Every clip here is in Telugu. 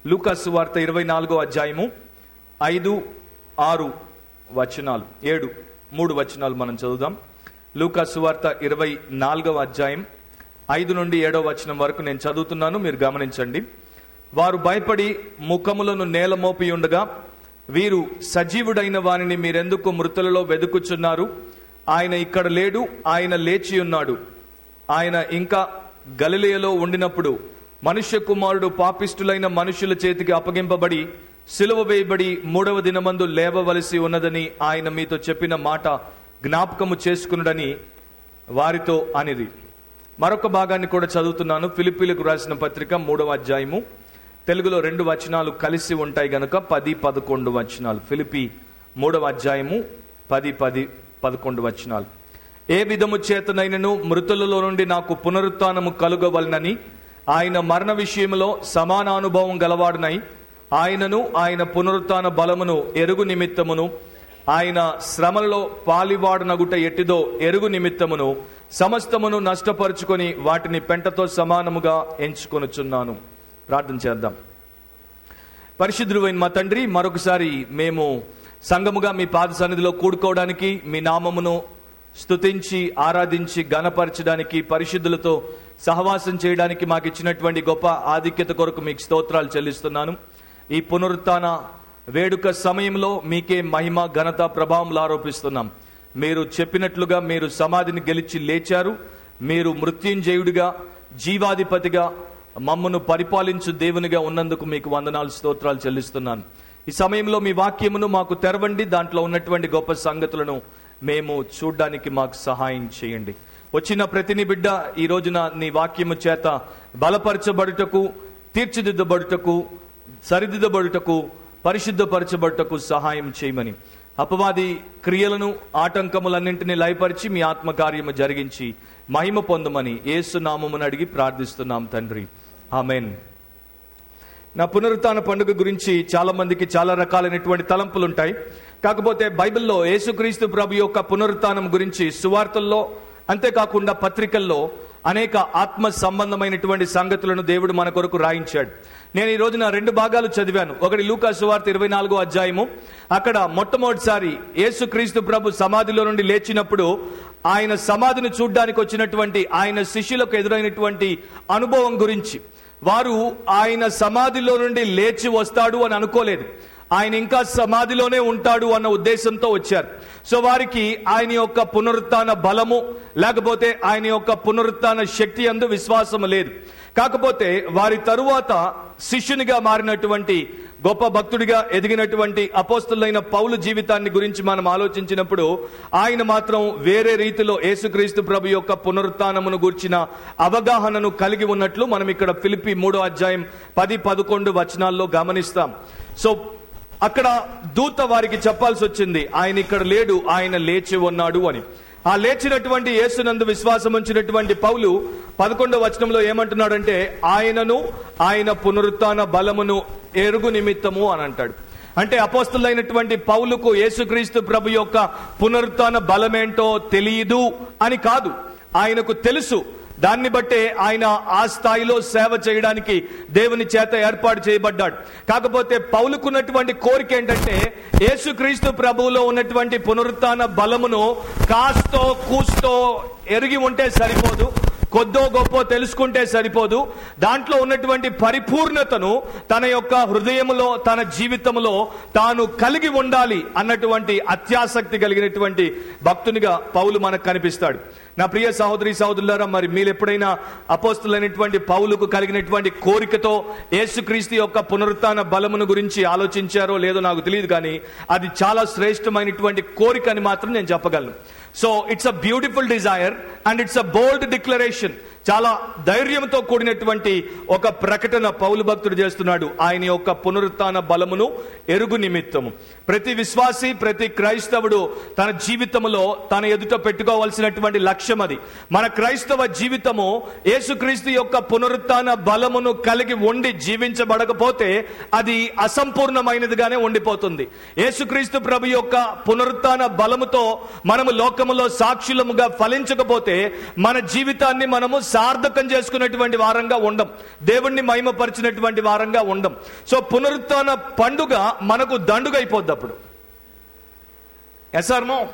లూకాసు వార్త ఇరవై నాలుగో అధ్యాయము ఐదు ఆరు వచనాలు ఏడు మూడు వచనాలు మనం చదువుదాం లూకాసు వార్త ఇరవై నాలుగవ అధ్యాయం ఐదు నుండి ఏడవ వచనం వరకు నేను చదువుతున్నాను మీరు గమనించండి వారు భయపడి ముఖములను నేల మోపి ఉండగా వీరు సజీవుడైన వారిని మీరెందుకు మృతులలో వెదుకుచున్నారు ఆయన ఇక్కడ లేడు ఆయన లేచి ఉన్నాడు ఆయన ఇంకా గలిలయలో ఉండినప్పుడు మనుష్య కుమారుడు పాపిష్టులైన మనుషుల చేతికి అప్పగింపబడి సిలువ వేయబడి మూడవ దినమందు లేవవలసి ఉన్నదని ఆయన మీతో చెప్పిన మాట జ్ఞాపకము చేసుకునుడని వారితో అనిది మరొక భాగాన్ని కూడా చదువుతున్నాను ఫిలిపిలకు రాసిన పత్రిక మూడవ అధ్యాయము తెలుగులో రెండు వచనాలు కలిసి ఉంటాయి గనుక పది పదకొండు వచనాలు ఫిలిపి మూడవ అధ్యాయము పది పది పదకొండు వచనాలు ఏ విధము చేతనైనను మృతులలో నుండి నాకు పునరుత్నము కలుగవలనని ఆయన మరణ విషయంలో సమాన అనుభవం గలవాడునై ఆయనను ఆయన పునరుత్న బలమును ఎరుగు నిమిత్తమును ఆయన శ్రమలలో పాలివాడనగుట ఎట్టిదో ఎరుగు నిమిత్తమును సమస్తమును నష్టపరుచుకొని వాటిని పెంటతో సమానముగా ఎంచుకొనుచున్నాను ప్రార్థన చేద్దాం పరిశుద్ధులైన మా తండ్రి మరొకసారి మేము సంఘముగా మీ పాద సన్నిధిలో కూడుకోవడానికి మీ నామమును స్తుతించి ఆరాధించి గణపరచడానికి పరిశుద్ధులతో సహవాసం చేయడానికి మాకు ఇచ్చినటువంటి గొప్ప ఆధిక్యత కొరకు మీకు స్తోత్రాలు చెల్లిస్తున్నాను ఈ పునరుత్న వేడుక సమయంలో మీకే మహిమ ఘనత ప్రభావములు ఆరోపిస్తున్నాం మీరు చెప్పినట్లుగా మీరు సమాధిని గెలిచి లేచారు మీరు మృత్యుంజయుడిగా జీవాధిపతిగా మమ్మను పరిపాలించు దేవునిగా ఉన్నందుకు మీకు వందనాలు స్తోత్రాలు చెల్లిస్తున్నాను ఈ సమయంలో మీ వాక్యమును మాకు తెరవండి దాంట్లో ఉన్నటువంటి గొప్ప సంగతులను మేము చూడ్డానికి మాకు సహాయం చేయండి వచ్చిన ప్రతిని బిడ్డ ఈ రోజున నీ వాక్యము చేత బలపరచబడుటకు తీర్చిదిద్దబడుటకు సరిదిద్దబడుటకు పరిశుద్ధపరచబడుటకు సహాయం చేయమని అపవాది క్రియలను ఆటంకములన్నింటినీ లయపరిచి మీ ఆత్మకార్యము జరిగించి మహిమ పొందమని యేసు నామమును అడిగి ప్రార్థిస్తున్నాం తండ్రి ఆమెన్ నా పునరుత్న పండుగ గురించి చాలా మందికి చాలా రకాలైనటువంటి తలంపులు ఉంటాయి కాకపోతే బైబిల్లో యేసుక్రీస్తు ప్రభు యొక్క పునరుత్నం గురించి సువార్తల్లో అంతేకాకుండా పత్రికల్లో అనేక ఆత్మ సంబంధమైనటువంటి సంగతులను దేవుడు మన కొరకు రాయించాడు నేను ఈ రోజున రెండు భాగాలు చదివాను ఒకటి లూకా సువార్త ఇరవై నాలుగో అధ్యాయము అక్కడ మొట్టమొదటిసారి యేసుక్రీస్తు ప్రభు సమాధిలో నుండి లేచినప్పుడు ఆయన సమాధిని చూడ్డానికి వచ్చినటువంటి ఆయన శిష్యులకు ఎదురైనటువంటి అనుభవం గురించి వారు ఆయన సమాధిలో నుండి లేచి వస్తాడు అని అనుకోలేదు ఆయన ఇంకా సమాధిలోనే ఉంటాడు అన్న ఉద్దేశంతో వచ్చారు సో వారికి ఆయన యొక్క పునరుత్న బలము లేకపోతే ఆయన యొక్క పునరుత్న శక్తి అందు విశ్వాసం లేదు కాకపోతే వారి తరువాత శిష్యునిగా మారినటువంటి గొప్ప భక్తుడిగా ఎదిగినటువంటి అపోస్తులైన పౌలు జీవితాన్ని గురించి మనం ఆలోచించినప్పుడు ఆయన మాత్రం వేరే రీతిలో యేసుక్రీస్తు ప్రభు యొక్క పునరుత్నమును గూర్చిన అవగాహనను కలిగి ఉన్నట్లు మనం ఇక్కడ ఫిలిపి మూడో అధ్యాయం పది పదకొండు వచనాల్లో గమనిస్తాం సో అక్కడ దూత వారికి చెప్పాల్సి వచ్చింది ఆయన ఇక్కడ లేడు ఆయన లేచి ఉన్నాడు అని ఆ లేచినటువంటి యేసునందు విశ్వాసం ఉంచినటువంటి పౌలు పదకొండవ వచనంలో ఏమంటున్నాడంటే ఆయనను ఆయన పునరుత్న బలమును ఎరుగు నిమిత్తము అని అంటాడు అంటే అపోస్తులైనటువంటి పౌలుకు యేసుక్రీస్తు ప్రభు యొక్క పునరుత్న బలమేంటో తెలియదు అని కాదు ఆయనకు తెలుసు దాన్ని బట్టే ఆయన ఆ స్థాయిలో సేవ చేయడానికి దేవుని చేత ఏర్పాటు చేయబడ్డాడు కాకపోతే పౌలుకున్నటువంటి కోరిక ఏంటంటే యేసుక్రీస్తు ప్రభువులో ఉన్నటువంటి పునరుత్న బలమును కాస్తో కూస్తో ఎరిగి ఉంటే సరిపోదు కొద్దో గొప్ప తెలుసుకుంటే సరిపోదు దాంట్లో ఉన్నటువంటి పరిపూర్ణతను తన యొక్క హృదయములో తన జీవితంలో తాను కలిగి ఉండాలి అన్నటువంటి అత్యాసక్తి కలిగినటువంటి భక్తునిగా పౌలు మనకు కనిపిస్తాడు నా ప్రియ సహోదరి సహోదరులారా మరి మీరు ఎప్పుడైనా అపోస్తులైనటువంటి పౌలుకు కలిగినటువంటి కోరికతో యేసుక్రీస్తు యొక్క పునరుత్న బలమును గురించి ఆలోచించారో లేదో నాకు తెలియదు కానీ అది చాలా శ్రేష్టమైనటువంటి కోరిక అని మాత్రం నేను చెప్పగలను so it's a beautiful desire and it's a bold declaration చాలా ధైర్యంతో కూడినటువంటి ఒక ప్రకటన పౌలు భక్తుడు చేస్తున్నాడు ఆయన యొక్క పునరుత్న బలమును ఎరుగు నిమిత్తము ప్రతి విశ్వాసి ప్రతి క్రైస్తవుడు తన జీవితంలో తన ఎదుట పెట్టుకోవాల్సినటువంటి లక్ష్యం అది మన క్రైస్తవ జీవితము యేసుక్రీస్తు యొక్క పునరుత్న బలమును కలిగి ఉండి జీవించబడకపోతే అది అసంపూర్ణమైనదిగానే ఉండిపోతుంది యేసుక్రీస్తు ప్రభు యొక్క పునరుత్న బలముతో మనము లోకములో సాక్షులముగా ఫలించకపోతే మన జీవితాన్ని మనము సార్థకం చేసుకున్నటువంటి వారంగా ఉండం దేవుణ్ణి మహిమపరిచినటువంటి వారంగా ఉండం సో పునరుత్థాన పండుగ మనకు దండుగ అయిపోద్ది అప్పుడు ఎస్ are no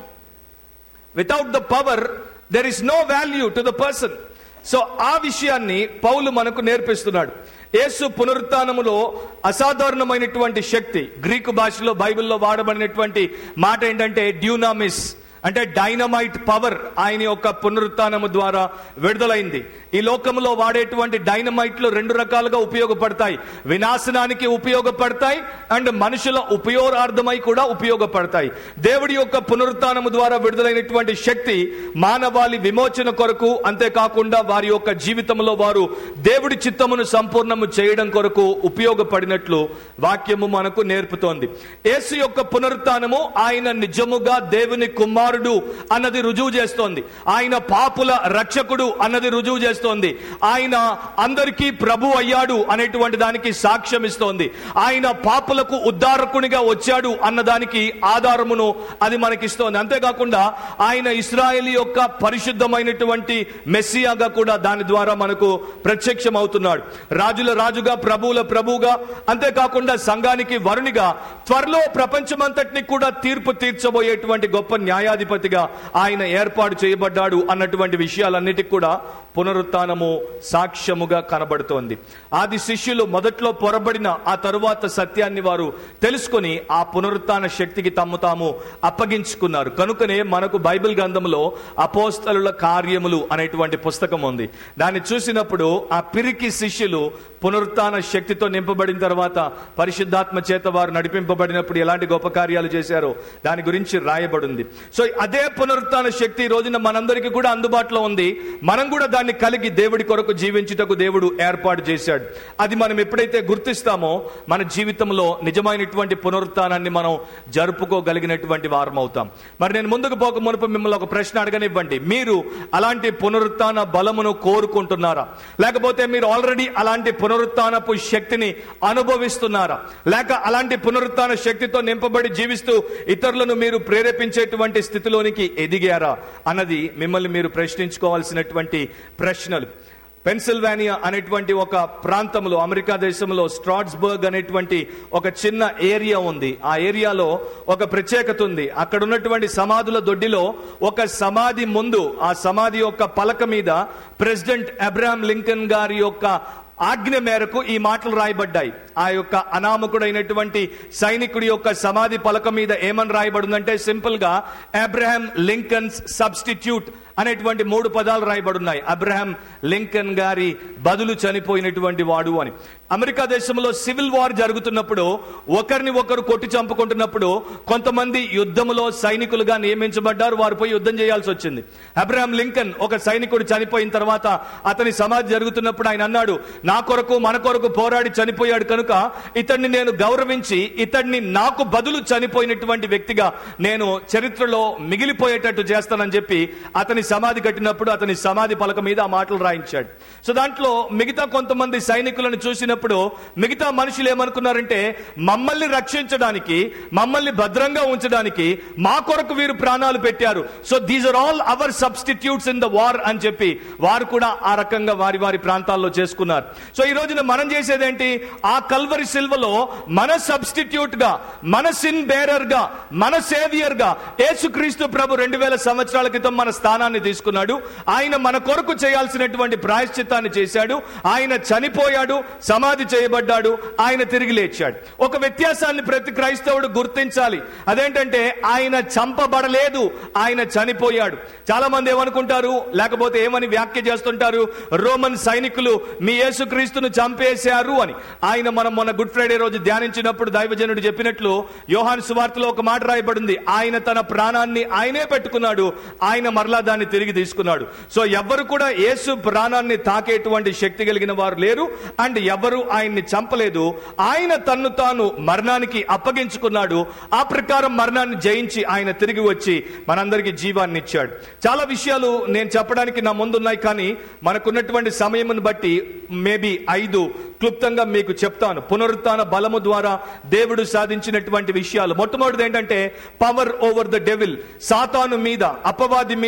without the power there is no value to the person so ఆ విషయాన్ని పౌలు మనకు నేర్పిస్తున్నాడు యేసు పునరుత్నములో అసాధారణమైనటువంటి శక్తి గ్రీకు భాషలో బైబిల్లో వాడబడినటువంటి మాట ఏంటంటే డ్యూనామిస్ అంటే డైనమైట్ పవర్ ఆయన యొక్క పునరుత్నము ద్వారా విడుదలైంది ఈ లోకంలో వాడేటువంటి డైనమైట్లు రెండు రకాలుగా ఉపయోగపడతాయి వినాశనానికి ఉపయోగపడతాయి అండ్ మనుషుల ఉపయోగార్థమై కూడా ఉపయోగపడతాయి దేవుడి యొక్క పునరుత్నము ద్వారా విడుదలైనటువంటి శక్తి మానవాళి విమోచన కొరకు అంతేకాకుండా వారి యొక్క జీవితంలో వారు దేవుడి చిత్తమును సంపూర్ణము చేయడం కొరకు ఉపయోగపడినట్లు వాక్యము మనకు నేర్పుతోంది యేసు యొక్క పునరుత్నము ఆయన నిజముగా దేవుని కుమారుడు అన్నది రుజువు చేస్తోంది ఆయన పాపుల రక్షకుడు అన్నది రుజువు చేస్తోంది ఆయన అందరికీ ప్రభు అయ్యాడు అనేటువంటి దానికి సాక్ష్యం ఇస్తోంది ఆయన పాపులకు ఉద్ధారకునిగా వచ్చాడు అన్నదానికి ఆధారమును అది మనకిస్తోంది అంతేకాకుండా ఆయన ఇస్రాయేల్ యొక్క పరిశుద్ధమైనటువంటి మెస్సియాగా కూడా దాని ద్వారా మనకు ప్రత్యక్షం అవుతున్నాడు రాజుల రాజుగా ప్రభువుల ప్రభువుగా అంతేకాకుండా సంఘానికి వరునిగా త్వరలో ప్రపంచమంతటిని కూడా తీర్పు తీర్చబోయేటువంటి గొప్ప న్యాయాధిపతిగా ఆయన ఏర్పాటు చేయబడ్డాడు అన్నటువంటి విషయాలన్నిటికి కూడా పునరుత్నము సాక్ష్యముగా కనబడుతోంది ఆది శిష్యులు మొదట్లో పొరబడిన ఆ తరువాత సత్యాన్ని వారు తెలుసుకొని ఆ పునరుత్న శక్తికి తమ్ము తాము అప్పగించుకున్నారు కనుకనే మనకు బైబిల్ గ్రంథంలో అపోస్తలుల కార్యములు అనేటువంటి పుస్తకం ఉంది దాన్ని చూసినప్పుడు ఆ పిరికి శిష్యులు పునరుత్న శక్తితో నింపబడిన తర్వాత పరిశుద్ధాత్మ చేత వారు నడిపింపబడినప్పుడు ఎలాంటి గొప్ప కార్యాలు చేశారో దాని గురించి రాయబడింది సో అదే పునరుత్న శక్తి ఈ రోజున మనందరికీ కూడా అందుబాటులో ఉంది మనం కూడా దాన్ని కలిగి దేవుడి కొరకు జీవించుటకు దేవుడు ఏర్పాటు చేశాడు అది మనం ఎప్పుడైతే గుర్తిస్తామో మన జీవితంలో నిజమైనటువంటి పునరుత్నాన్ని మనం జరుపుకోగలిగినటువంటి వారం అవుతాం మరి నేను ముందుకు పోక మునుపు మిమ్మల్ని ఒక ప్రశ్న అడగనివ్వండి మీరు అలాంటి పునరుత్న బలమును కోరుకుంటున్నారా లేకపోతే మీరు ఆల్రెడీ అలాంటి పునరుత్నపు శక్తిని అనుభవిస్తున్నారా లేక అలాంటి పునరుత్న శక్తితో నింపబడి జీవిస్తూ ఇతరులను మీరు ప్రేరేపించేటువంటి స్థితిలోనికి ఎదిగారా అన్నది మిమ్మల్ని మీరు ప్రశ్నించుకోవాల్సినటువంటి ప్రశ్నలు పెన్సిల్వానియా అనేటువంటి ఒక ప్రాంతంలో అమెరికా దేశంలో స్ట్రాట్స్బర్గ్ అనేటువంటి ఒక చిన్న ఏరియా ఉంది ఆ ఏరియాలో ఒక ప్రత్యేకత ఉంది అక్కడ ఉన్నటువంటి సమాధుల దొడ్డిలో ఒక సమాధి ముందు ఆ సమాధి యొక్క పలక మీద ప్రెసిడెంట్ అబ్రహాం లింకన్ గారి యొక్క ఆజ్ఞ మేరకు ఈ మాటలు రాయబడ్డాయి ఆ యొక్క అనామకుడైనటువంటి సైనికుడి యొక్క సమాధి పలక మీద ఏమని రాయబడిందంటే సింపుల్ గా అబ్రహాం లింకన్స్ సబ్స్టిట్యూట్ అనేటువంటి మూడు పదాలు రాయబడున్నాయి అబ్రహాం లింకన్ గారి బదులు చనిపోయినటువంటి వాడు అని అమెరికా దేశంలో సివిల్ వార్ జరుగుతున్నప్పుడు ఒకరిని ఒకరు కొట్టి చంపుకుంటున్నప్పుడు కొంతమంది యుద్ధములో సైనికులుగా నియమించబడ్డారు వారు పోయి యుద్ధం చేయాల్సి వచ్చింది అబ్రహాం లింకన్ ఒక సైనికుడు చనిపోయిన తర్వాత అతని సమాధి జరుగుతున్నప్పుడు ఆయన అన్నాడు నా కొరకు మన కొరకు పోరాడి చనిపోయాడు కనుక ఇతన్ని నేను గౌరవించి ఇతన్ని నాకు బదులు చనిపోయినటువంటి వ్యక్తిగా నేను చరిత్రలో మిగిలిపోయేటట్టు చేస్తానని చెప్పి అతని సమాధి కట్టినప్పుడు అతని సమాధి పలక మీద ఆ మాటలు రాయించాడు సో దాంట్లో మిగతా కొంతమంది సైనికులను చూసినప్పుడు మిగతా మనుషులు ఏమనుకున్నారంటే మమ్మల్ని రక్షించడానికి మమ్మల్ని భద్రంగా ఉంచడానికి మా కొరకు వీరు ప్రాణాలు పెట్టారు so these are all our substitutes in the war అని చెప్పి వారు కూడా ఆ రకంగా వారి వారి ప్రాంతాల్లో చేసుకున్నారు సో ఈ రోజున మనం చేసేదేంటి ఆ కల్వరి సిల్వలో మన సబ్స్టిట్యూట్ గా మన సిన్ బేరర్ గా మన సేవియర్ గా యేసుక్రీస్తు ప్రభు రెండు వేల సంవత్సరాల క్రితం మన స్థానాన్ని తీసుకున్నాడు ఆయన మన కొరకు చేయాల్సినటువంటి ప్రాయశ్చిత్తాన్ని చేశాడు ఆయన చనిపోయాడు సమాధి చేయబడ్డాడు ఆయన తిరిగి లేచాడు ఒక వ్యత్యాసాన్ని ప్రతి క్రైస్తవుడు గుర్తించాలి అదేంటంటే ఆయన చంపబడలేదు ఆయన చనిపోయాడు చాలా మంది ఏమనుకుంటారు లేకపోతే ఏమని వ్యాఖ్య చేస్తుంటారు రోమన్ సైనికులు మీ యేసుక్రీస్తును చంపేశారు అని ఆయన మనం మొన్న గుడ్ ఫ్రైడే రోజు ధ్యానించినప్పుడు దైవజనుడు చెప్పినట్లు యోహాను సువార్తలో ఒక మాట రాయబడింది ఆయన తన ప్రాణాన్ని ఆయనే పెట్టుకున్నాడు ఆయన మరలా దాన్ని తిరిగి తీసుకున్నాడు సో ఎవ్వరు కూడా యేసు ప్రాణాన్ని తాకేటువంటి శక్తి కలిగిన వారు లేరు అండ్ ఎవరు ఆయన్ని చంపలేదు ఆయన తన్ను తాను మరణానికి అప్పగించుకున్నాడు ఆ ప్రకారం మరణాన్ని జయించి ఆయన తిరిగి వచ్చి మనందరికీ జీవాన్ని ఇచ్చాడు చాలా విషయాలు నేను చెప్పడానికి నా ముందున్నాయి కానీ మనకున్నటువంటి సమయమును బట్టి మేబీ ఐదు క్లుప్తంగా మీకు చెప్తాను పునరుత్న బలము ద్వారా దేవుడు సాధించినటువంటి విషయాలు మొట్టమొదటిది ఏంటంటే పవర్ ఓవర్ ద డెవిల్ సాతాను మీద అపవాది మీద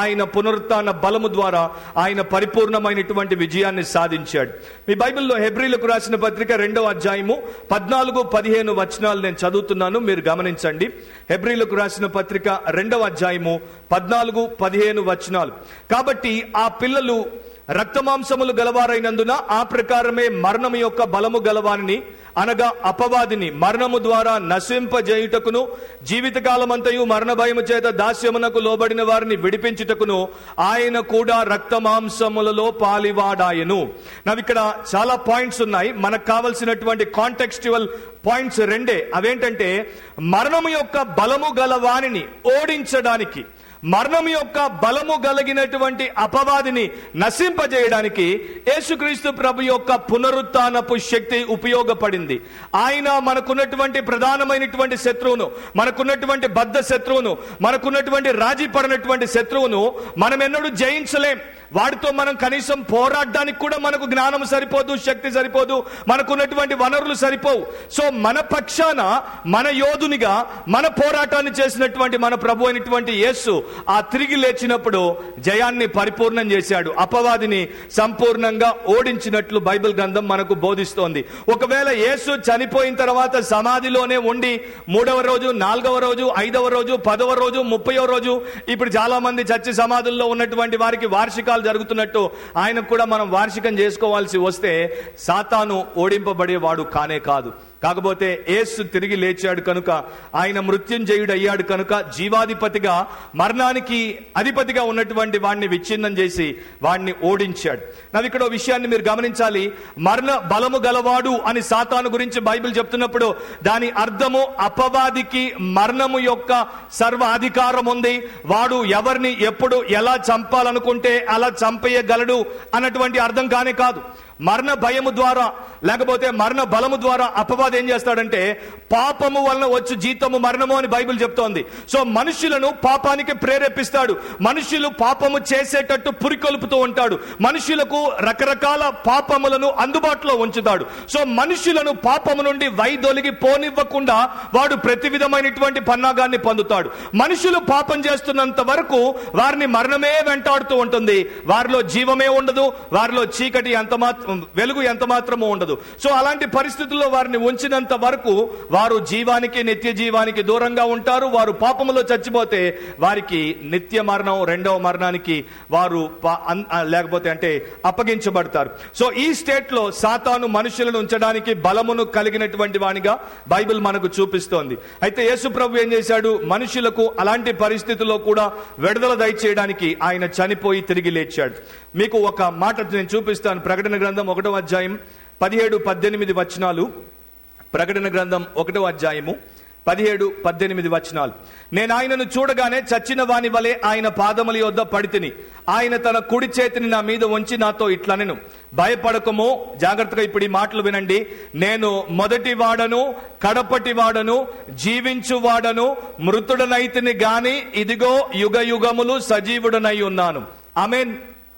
ఆయన పునరుత్థాన బలము ద్వారా ఆయన పరిపూర్ణమైనటువంటి విజయాన్ని సాధించాడు మీ బైబిల్లో హెబ్రిలకు రాసిన పత్రిక రెండవ అధ్యాయము పద్నాలుగు పదిహేను వచనాలు నేను చదువుతున్నాను మీరు గమనించండి హెబ్రిలకు రాసిన పత్రిక రెండవ అధ్యాయము పద్నాలుగు పదిహేను వచనాలు కాబట్టి ఆ పిల్లలు రక్తమాంసములు గలవారైనందున ఆ ప్రకారమే మరణము యొక్క బలము గలవారిని అనగా అపవాదిని మరణము ద్వారా నశింపజేయుటకును జీవితకాలమంతయు మరణ భయము చేత దాస్యమునకు లోబడిన వారిని విడిపించుటకును ఆయన కూడా రక్తమాంసములలో పాలివాడాయను నావిక్కడ చాలా పాయింట్స్ ఉన్నాయి మనకు కావలసినటువంటి కాంటెక్స్చువల్ పాయింట్స్ రెండే అవేంటంటే మరణము యొక్క బలము గల వారిని ఓడించడానికి మరణం యొక్క బలము కలిగినటువంటి అపవాదిని నశింపజేయడానికి యేసుక్రీస్తు ప్రభు యొక్క పునరుత్నపు శక్తి ఉపయోగపడింది ఆయన మనకున్నటువంటి ప్రధానమైనటువంటి శత్రువును మనకున్నటువంటి బద్ధ శత్రువును మనకున్నటువంటి రాజీ పడినటువంటి శత్రువును మనం ఎన్నడూ జయించలేం వాడితో మనం కనీసం పోరాడడానికి కూడా మనకు జ్ఞానం సరిపోదు శక్తి సరిపోదు మనకున్నటువంటి వనరులు సరిపోవు సో మన పక్షాన మన యోధునిగా మన పోరాటాన్ని చేసినటువంటి మన ప్రభు అయినటువంటి యేసు ఆ తిరిగి లేచినప్పుడు జయాన్ని పరిపూర్ణం చేశాడు అపవాదిని సంపూర్ణంగా ఓడించినట్లు బైబిల్ గ్రంథం మనకు బోధిస్తోంది ఒకవేళ యేసు చనిపోయిన తర్వాత సమాధిలోనే ఉండి మూడవ రోజు నాలుగవ రోజు ఐదవ రోజు పదవ రోజు ముప్పైవ రోజు ఇప్పుడు చాలా మంది చచ్చి సమాధుల్లో ఉన్నటువంటి వారికి వార్షికాలు జరుగుతున్నట్టు ఆయనకు కూడా మనం వార్షికం చేసుకోవాల్సి వస్తే సాతాను ఓడింపబడేవాడు కానే కాదు కాకపోతే యేసు తిరిగి లేచాడు కనుక ఆయన మృత్యుంజయుడు అయ్యాడు కనుక జీవాధిపతిగా మరణానికి అధిపతిగా ఉన్నటువంటి వాడిని విచ్ఛిన్నం చేసి వాడిని ఓడించాడు నాకు ఇక్కడ ఓ విషయాన్ని మీరు గమనించాలి మరణ బలము గలవాడు అని సాతాను గురించి బైబిల్ చెప్తున్నప్పుడు దాని అర్థము అపవాదికి మరణము యొక్క సర్వ అధికారం ఉంది వాడు ఎవరిని ఎప్పుడు ఎలా చంపాలనుకుంటే అలా చంపేయగలడు అన్నటువంటి అర్థం కానే కాదు మరణ భయము ద్వారా లేకపోతే మరణ బలము ద్వారా అపవాది ఏం చేస్తాడంటే పాపము వలన వచ్చి జీతము మరణము అని బైబిల్ చెప్తోంది సో మనుషులను పాపానికి ప్రేరేపిస్తాడు మనుషులు పాపము చేసేటట్టు పురికొల్పుతూ ఉంటాడు మనుషులకు రకరకాల పాపములను అందుబాటులో ఉంచుతాడు సో మనుషులను పాపము నుండి వైదొలిగి పోనివ్వకుండా వాడు ప్రతి విధమైనటువంటి పన్నాగాన్ని పొందుతాడు మనుషులు పాపం చేస్తున్నంత వరకు వారిని మరణమే వెంటాడుతూ ఉంటుంది వారిలో జీవమే ఉండదు వారిలో చీకటి ఎంత మాత్రం వెలుగు ఎంత మాత్రమూ ఉండదు సో అలాంటి పరిస్థితుల్లో వారిని ఉంచినంత వరకు వారు జీవానికి నిత్య జీవానికి దూరంగా ఉంటారు వారు పాపములో చచ్చిపోతే వారికి నిత్య మరణం రెండవ మరణానికి వారు ప- అన్- ఆ, లేకపోతే అంటే అప్పగించబడతారు సో ఈ స్టేట్ లో సాతాను మనుషులను ఉంచడానికి బలమును కలిగినటువంటి వానిగా బైబిల్ మనకు చూపిస్తోంది అయితే యేసు ప్రభు ఏం చేశాడు మనుషులకు అలాంటి పరిస్థితుల్లో కూడా విడుదల దయచేయడానికి ఆయన చనిపోయి తిరిగి లేచాడు మీకు ఒక మాట నేను చూపిస్తాను ప్రకటన గ్రంథం ఒకటో అధ్యాయం పదిహేడు పద్దెనిమిది వచనాలు ప్రకటన గ్రంథం ఒకటో అధ్యాయము పదిహేడు పద్దెనిమిది వచనాలు నేను ఆయనను చూడగానే చచ్చిన వాని వలె ఆయన పాదముల యొద్ద పడితిని ఆయన తన కుడి చేతిని నా మీద ఉంచి నాతో ఇట్లనెను భయపడకము జాగ్రత్తగా ఇప్పుడు ఈ మాటలు వినండి నేను మొదటి వాడను కడపటి వాడను జీవించు వాడను మృతుడనైతిని గాని ఇదిగో యుగ యుగములు సజీవుడనై ఉన్నాను ఆమెన్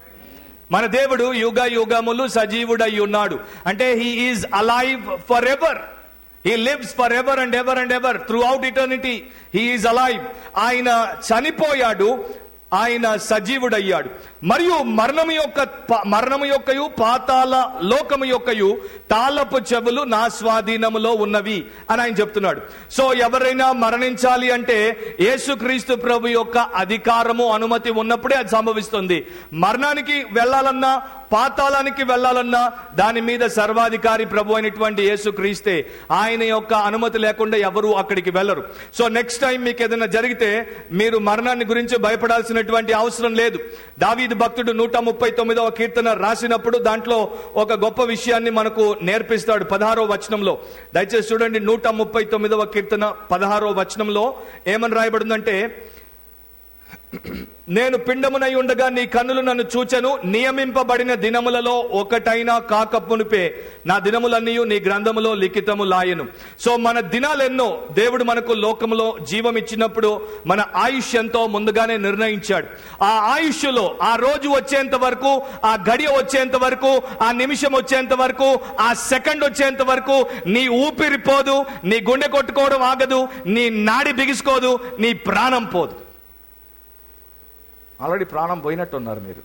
మన దేవుడు యుగ యుగములు సజీవుడై ఉన్నాడు అంటే he is alive for ever he lives for ever and ever and ever throughout eternity he is alive ఆయన చనిపోయాడు ఆయన సజీవుడయ్యాడు మరియు మరణము యొక్క ప- మరణము యొక్కయు పాతాల లోకము యొక్కయు తాళపు చెవులు నా స్వాధీనములో ఉన్నవి అని ఆయన చెప్తున్నాడు సో ఎవరైనా మరణించాలి అంటే యేసుక్రీస్తు ప్రభు యొక్క అధికారము అనుమతి ఉన్నప్పుడే అది సంభవిస్తుంది మరణానికి వెళ్ళాలన్నా పాతాళానికి వెళ్ళాలన్నా దాని మీద సర్వాధికారి ప్రభు అయినటువంటి యేసుక్రీస్తే ఆయన యొక్క అనుమతి లేకుండా ఎవరు అక్కడికి వెళ్ళరు సో నెక్స్ట్ టైం మీకు ఏదైనా జరిగితే మీరు మరణాన్ని గురించి భయపడాల్సినటువంటి అవసరం లేదు దావీదు భక్తుడు నూట ముప్పై తొమ్మిదవ కీర్తన రాసినప్పుడు దాంట్లో ఒక గొప్ప విషయాన్ని మనకు నేర్పిస్తాడు పదహారో వచనంలో దయచేసి చూడండి నూట ముప్పై తొమ్మిదవ కీర్తన పదహారో వచనంలో ఏమని రాయబడిందంటే నేను పిండమునై ఉండగా నీ కన్నులు నన్ను చూచెను నియమింపబడిన దినములలో ఒకటైనా కాక మునిపే నా దినములన్నీ నీ గ్రంథములో లిఖితము లాయను సో మన దినాలెన్నో దేవుడు మనకు లోకములో జీవం ఇచ్చినప్పుడు మన ఆయుష్ ఎంతో ముందుగానే నిర్ణయించాడు ఆ ఆయుష్లో ఆ రోజు వచ్చేంత వరకు ఆ గడియ వచ్చేంత వరకు ఆ నిమిషం వచ్చేంత వరకు ఆ సెకండ్ వచ్చేంత వరకు నీ ఊపిరి పోదు నీ గుండె కొట్టుకోవడం ఆగదు నీ నాడి బిగుసుకోదు నీ ప్రాణం పోదు ఆల్రెడీ ప్రాణం పోయినట్టున్నారు మీరు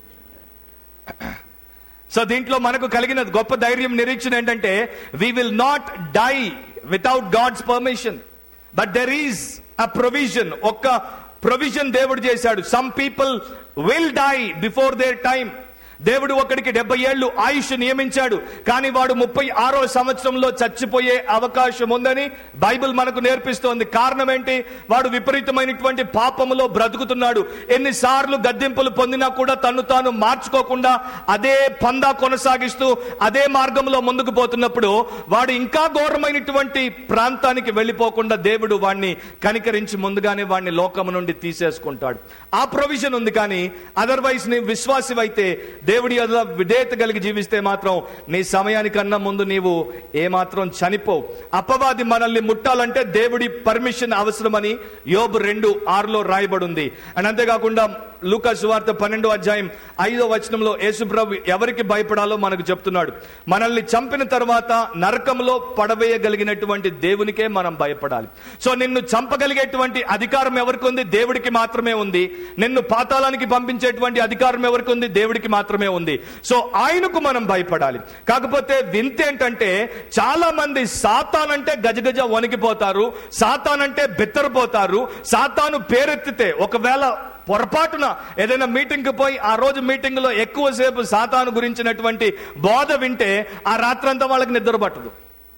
సో దీంట్లో మనకు కలిగిన గొప్ప ధైర్యం నిరీక్షణ ఏంటంటే we will not die without God's permission but there is a provision ఒక్క ప్రొవిజన్ దేవుడు చేశాడు some people will die before their time దేవుడు ఒకడికి డెబ్బై ఏళ్ళు ఆయుష్ నియమించాడు కానీ వాడు ముప్పై ఆరో సంవత్సరంలో చచ్చిపోయే అవకాశం ఉందని బైబిల్ మనకు నేర్పిస్తోంది కారణం ఏంటి వాడు విపరీతమైనటువంటి పాపములో బ్రతుకుతున్నాడు ఎన్నిసార్లు గద్దెంపులు పొందినా కూడా తను తాను మార్చుకోకుండా అదే పందా కొనసాగిస్తూ అదే మార్గంలో ముందుకు పోతున్నప్పుడు వాడు ఇంకా ఘోరమైనటువంటి ప్రాంతానికి వెళ్ళిపోకుండా దేవుడు వాడిని కనికరించి ముందుగానే వాడిని లోకము నుండి తీసేసుకుంటాడు ఆ ప్రొవిజన్ ఉంది కానీ అదర్వైజ్ నీ విశ్వాసివైతే దేవుడి అలా విధేయత కలిగి జీవిస్తే మాత్రం నీ సమయానికన్నా ముందు నీవు ఏమాత్రం చనిపోవు అపవాది మనల్ని ముట్టాలంటే దేవుడి పర్మిషన్ అవసరమని యోబు రెండు ఆరులో రాయబడి ఉంది అండ్ అంతేకాకుండా లూకా సువార్త పన్నెండో అధ్యాయం ఐదో వచనంలో యేసుప్రభు ఎవరికి భయపడాలో మనకు చెప్తున్నాడు మనల్ని చంపిన తర్వాత నరకంలో పడవేయగలిగినటువంటి దేవునికే మనం భయపడాలి సో నిన్ను చంపగలిగేటువంటి అధికారం ఎవరికి ఉంది దేవుడికి మాత్రమే ఉంది నిన్ను పాతాళానికి పంపించేటువంటి అధికారం ఎవరికి ఉంది దేవుడికి మాత్రమే ఉంది సో ఆయనకు మనం భయపడాలి కాకపోతే వింత ఏంటంటే చాలా మంది సాతానంటే గజగజ వణికిపోతారు సాతానంటే బెత్తరపోతారు సాతాను పేరెత్తితే ఒకవేళ పొరపాటున ఏదైనా మీటింగ్ కి పోయి ఆ రోజు మీటింగ్ లో ఎక్కువసేపు సాతాను గురించినటువంటి బోధ వింటే ఆ రాత్రంతా వాళ్ళకి నిద్ర పట్టదు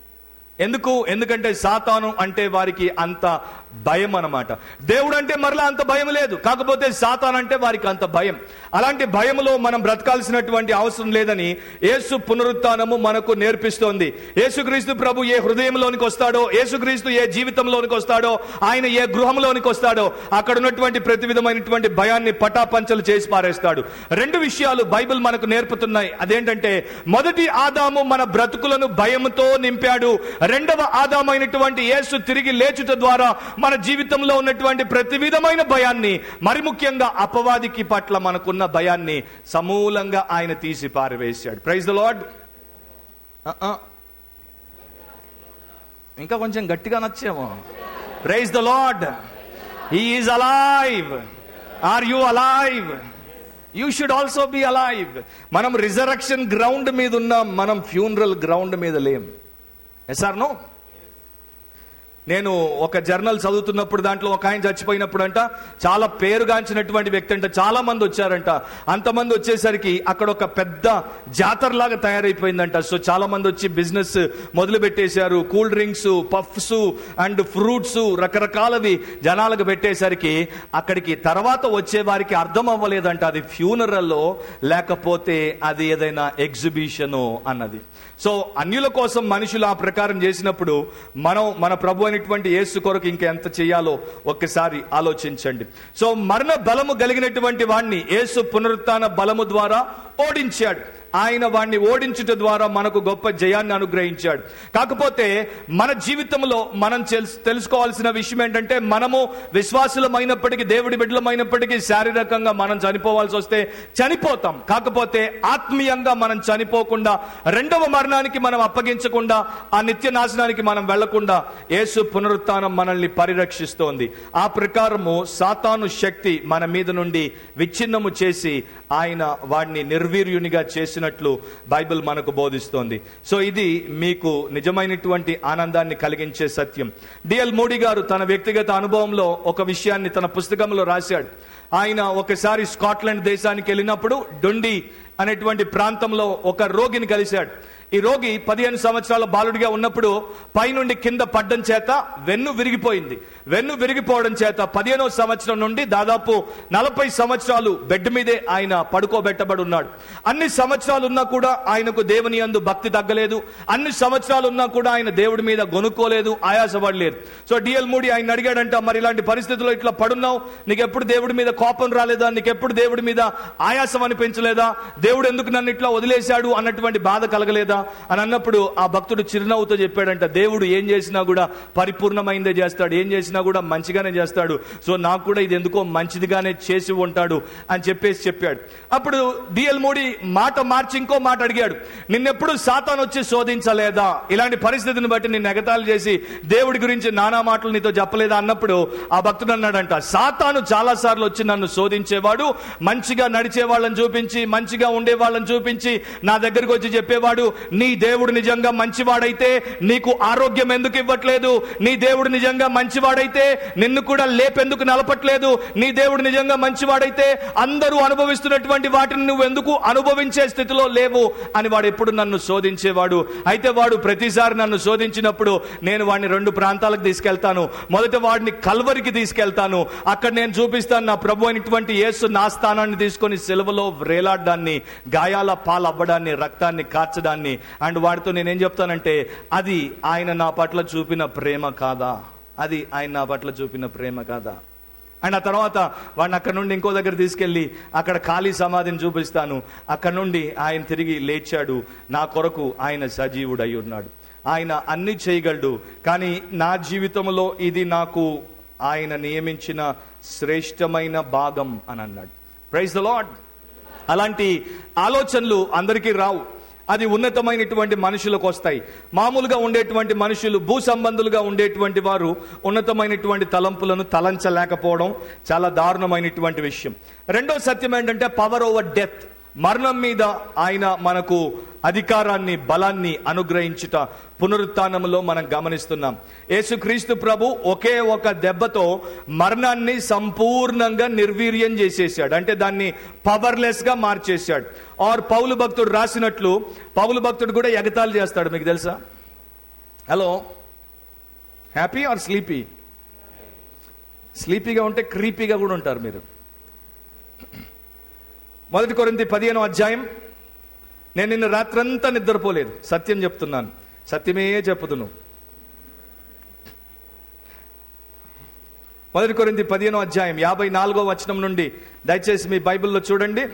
ఎందుకు ఎందుకంటే సాతాను అంటే వారికి అంత భయం అన్నమాట దేవుడు అంటే మరలా అంత భయం లేదు కాకపోతే సాతాన్ అంటే వారికి అంత భయం అలాంటి భయములో మనం బ్రతకాల్సినటువంటి అవసరం లేదని యేసు పునరుత్నము మనకు నేర్పిస్తోంది యేసుక్రీస్తు ప్రభు ఏ హృదయంలోనికి వస్తాడో యేసుక్రీస్తు ఏ జీవితంలోనికి వస్తాడో ఆయన ఏ గృహంలోనికి వస్తాడో అక్కడ ఉన్నటువంటి ప్రతి విధమైనటువంటి భయాన్ని పటాపంచలు చేసి పారేస్తాడు రెండు విషయాలు బైబిల్ మనకు నేర్పుతున్నాయి అదేంటంటే మొదటి ఆదాము మన బ్రతుకులను భయంతో నింపాడు రెండవ ఆదామైనటువంటి యేసు తిరిగి లేచుట ద్వారా మన జీవితంలో ఉన్నటువంటి ప్రతి విధమైన భయాన్ని మరి ముఖ్యంగా అపవాదికి పట్ల మనకున్న భయాన్ని సమూలంగా ఆయన తీసి పారవేశాడు ప్రైజ్ ద లార్డ్ ఇంకా కొంచెం గట్టిగా నచ్చేమో praise the lord is alive are you alive you should also be alive మనం రిజరక్షన్ గ్రౌండ్ మీద ఉన్నాం మనం ఫ్యూనరల్ గ్రౌండ్ మీద లేం ఎస్ ఆర్ నో నేను ఒక జర్నల్ చదువుతున్నప్పుడు దాంట్లో ఒక ఆయన చచ్చిపోయినప్పుడు అంట చాలా పేరుగాంచినటువంటి వ్యక్తి అంట చాలా మంది వచ్చారంట అంతమంది వచ్చేసరికి అక్కడ ఒక పెద్ద జాతరలాగా తయారైపోయిందంట సో చాలా మంది వచ్చి బిజినెస్ మొదలు పెట్టేశారు cool drinks puffs and fruits రకరకాలవి జనాలకు పెట్టేసరికి అక్కడికి తర్వాత వచ్చే వారికి అర్థం అవ్వలేదంట అది ఫ్యూనరల్లో లేకపోతే అది ఏదైనా ఎగ్జిబిషను అన్నది సో అన్యుల కోసం మనుషులు ఆ ప్రకారం చేసినప్పుడు మనం మన ప్రభు అయినటువంటి యేసు కొరకు ఇంకా ఎంత చేయాలో ఒక్కసారి ఆలోచించండి సో మరణ బలము కలిగినటువంటి వాణ్ణి యేసు పునరుత్న బలము ద్వారా ఓడించాడు ఆయన వాణ్ణి ఓడించుట ద్వారా మనకు గొప్ప జయాన్ని అనుగ్రహించాడు కాకపోతే మన జీవితంలో మనం తెల్స్- తెలుసుకోవాల్సిన విషయం ఏంటంటే మనము విశ్వాసులమైనప్పటికీ దేవుడి బిడ్డలమైనప్పటికీ శారీరకంగా మనం చనిపోవాల్సి వస్తే చనిపోతాం కాకపోతే ఆత్మీయంగా మనం చనిపోకుండా రెండవ మరణానికి మనం అప్పగించకుండా ఆ నిత్య నాశనానికి మనం వెళ్లకుండా యేసు పునరుత్థానం మనల్ని పరిరక్షిస్తోంది ఆ ప్రకారము సాతాను శక్తి మన మీద నుండి విచ్ఛిన్నము చేసి ఆయన వాడిని నిర్వీర్యునిగా చేసినట్లు బైబిల్ మనకు బోధిస్తోంది సో ఇది మీకు నిజమైనటువంటి ఆనందాన్ని కలిగించే సత్యం డిఎల్ మోడీ గారు తన వ్యక్తిగత అనుభవంలో ఒక విషయాన్ని తన పుస్తకంలో రాశాడు ఆయన ఒకసారి స్కాట్లాండ్ దేశానికి వెళ్ళినప్పుడు డొండి అనేటువంటి ప్రాంతంలో ఒక రోగిని కలిశాడు ఈ రోగి పదిహేను సంవత్సరాల బాలుడిగా ఉన్నప్పుడు పైనుండి కింద పడ్డం చేత వెన్ను విరిగిపోయింది వెన్ను విరిగిపోవడం చేత పదిహేనో సంవత్సరం నుండి దాదాపు నలభై సంవత్సరాలు బెడ్ మీదే ఆయన పడుకోబెట్టబడి ఉన్నాడు అన్ని సంవత్సరాలు ఉన్నా కూడా ఆయనకు దేవుని యందు భక్తి తగ్గలేదు అన్ని సంవత్సరాలు ఉన్నా కూడా ఆయన దేవుడి మీద గొనుక్కోలేదు ఆయాసపడలేదు సో డిఎల్ మూడి ఆయన అడిగాడంట మరి ఇలాంటి పరిస్థితుల్లో ఇట్లా పడున్నావు నీకు ఎప్పుడు దేవుడి మీద కోపం రాలేదా నీకు ఎప్పుడు దేవుడి మీద ఆయాసం అనిపించలేదా దేవుడు ఎందుకు నన్ను ఇట్లా వదిలేశాడు అన్నటువంటి బాధ కలగలేదా అని అన్నప్పుడు ఆ భక్తుడు చిరునవ్వుతో చెప్పాడంట దేవుడు ఏం చేసినా కూడా పరిపూర్ణమైందే చేస్తాడు ఏం చేసినా కూడా మంచిగానే చేస్తాడు సో నాకు కూడా ఇది ఎందుకో మంచిదిగానే చేసి ఉంటాడు అని చెప్పేసి చెప్పాడు అప్పుడు డిఎల్ మోడీ మాట మార్చి ఇంకో మాట అడిగాడు నిన్నెప్పుడు సాతాన్ వచ్చి శోధించలేదా ఇలాంటి పరిస్థితిని బట్టి నిన్ను ఎగతాళి చేసి దేవుడి గురించి నానా మాటలు నీతో చెప్పలేదా అన్నప్పుడు ఆ భక్తుడు అన్నాడంట సాతాను చాలా సార్లు వచ్చి నన్ను శోధించేవాడు మంచిగా నడిచే వాళ్ళని చూపించి మంచిగా ఉండే వాళ్ళని చూపించి నా దగ్గరకు వచ్చి చెప్పేవాడు నీ దేవుడు నిజంగా మంచివాడైతే నీకు ఆరోగ్యం ఎందుకు ఇవ్వట్లేదు నీ దేవుడు నిజంగా మంచివాడైతే నిన్ను కూడా లేపెందుకు నలపట్లేదు నీ దేవుడు నిజంగా మంచివాడైతే అందరూ అనుభవిస్తున్నటువంటి వాటిని నువ్వు ఎందుకు అనుభవించే స్థితిలో లేవు అని వాడు ఎప్పుడు నన్ను శోధించేవాడు అయితే వాడు ప్రతిసారి నన్ను శోధించినప్పుడు నేను వాడిని రెండు ప్రాంతాలకు తీసుకెళ్తాను మొదట వాడిని కల్వరికి తీసుకెళ్తాను అక్కడ నేను చూపిస్తాను నా ప్రభు అయినటువంటి యేసు నా స్థానాన్ని తీసుకొని సెలవులో వ్రేలాడడాన్ని గాయాల పాలు అవ్వడాన్ని రక్తాన్ని కార్చడాన్ని అండ్ వాడితో నేనేం చెప్తానంటే అది ఆయన నా పట్ల చూపిన ప్రేమ కాదా అది ఆయన నా పట్ల చూపిన ప్రేమ కాదా అండ్ ఆ తర్వాత వాడిని అక్కడ నుండి ఇంకో దగ్గర తీసుకెళ్ళి అక్కడ ఖాళీ సమాధిని చూపిస్తాను అక్కడ నుండి ఆయన తిరిగి లేచాడు నా కొరకు ఆయన సజీవుడై ఉన్నాడు ఆయన అన్ని చేయగలడు కానీ నా జీవితంలో ఇది నాకు ఆయన నియమించిన శ్రేష్టమైన భాగం అని అన్నాడు ప్రైజ్ ద లాడ్ అలాంటి ఆలోచనలు అందరికీ రావు అది ఉన్నతమైనటువంటి మనుషులకు వస్తాయి మామూలుగా ఉండేటువంటి మనుషులు భూ సంబంధులుగా ఉండేటువంటి వారు ఉన్నతమైనటువంటి తలంపులను తలంచలేకపోవడం చాలా దారుణమైనటువంటి విషయం రెండో సత్యం ఏంటంటే పవర్ ఓవర్ డెత్ మరణం మీద ఆయన మనకు అధికారాన్ని బలాన్ని అనుగ్రహించుట పునరుత్నములో మనం గమనిస్తున్నాం యేసుక్రీస్తు ప్రభు ఒకే ఒక దెబ్బతో మరణాన్ని సంపూర్ణంగా నిర్వీర్యం చేసేసాడు అంటే దాన్ని పవర్లెస్ గా మార్చేశాడు ఆర్ పౌలు భక్తుడు రాసినట్లు పౌలు భక్తుడు కూడా ఎగతాళి చేస్తాడు మీకు తెలుసా హలో హ్యాపీ ఆర్ స్లీపీ స్లీపీగా ఉంటే క్రీపీగా కూడా ఉంటారు మీరు మొదటి కొరింది పదిహేనో అధ్యాయం నేను నిన్న రాత్రంతా నిద్రపోలేదు సత్యం చెప్తున్నాను సత్యమే చెప్పుదును మొదటి కొరింది పదిహేనో అధ్యాయం యాభై నాలుగో వచనం నుండి దయచేసి మీ బైబిల్లో చూడండి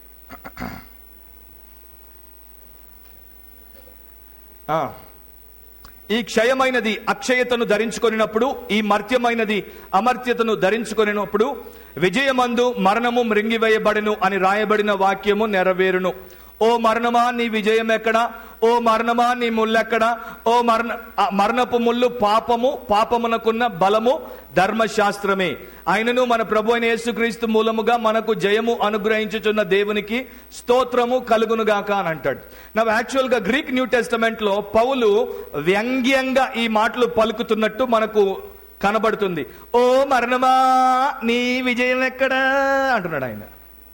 ఆ. ఈ క్షయమైనది అక్షయతను ధరించుకొనినప్పుడు ఈ మర్త్యమైనది అమర్త్యతను ధరించుకొనినప్పుడు విజయమందు మరణము మృంగివేయబడెను అని రాయబడిన వాక్యము నెరవేరును ఓ మరణమా నీ విజయం ఎక్కడ ఓ మరణమా నీ ముల్లెక్కడ ఓ మరణ ఆ మరణపు ముళ్ళు పాపము పాపమునకున్న బలము ధర్మశాస్త్రమే ఆయనను మన ప్రభు అయిన యేసుక్రీస్తు మూలముగా మనకు జయము అనుగ్రహించుచున్న దేవునికి స్తోత్రము కలుగునుగాక అని అంటాడు నా యాక్చువల్ గా గ్రీక్ న్యూ టెస్టమెంట్ లో పౌలు వ్యంగ్యంగా ఈ మాటలు పలుకుతున్నట్టు మనకు కనబడుతుంది ఓ మరణమా నీ విజయం ఎక్కడా అంటున్నాడు ఆయన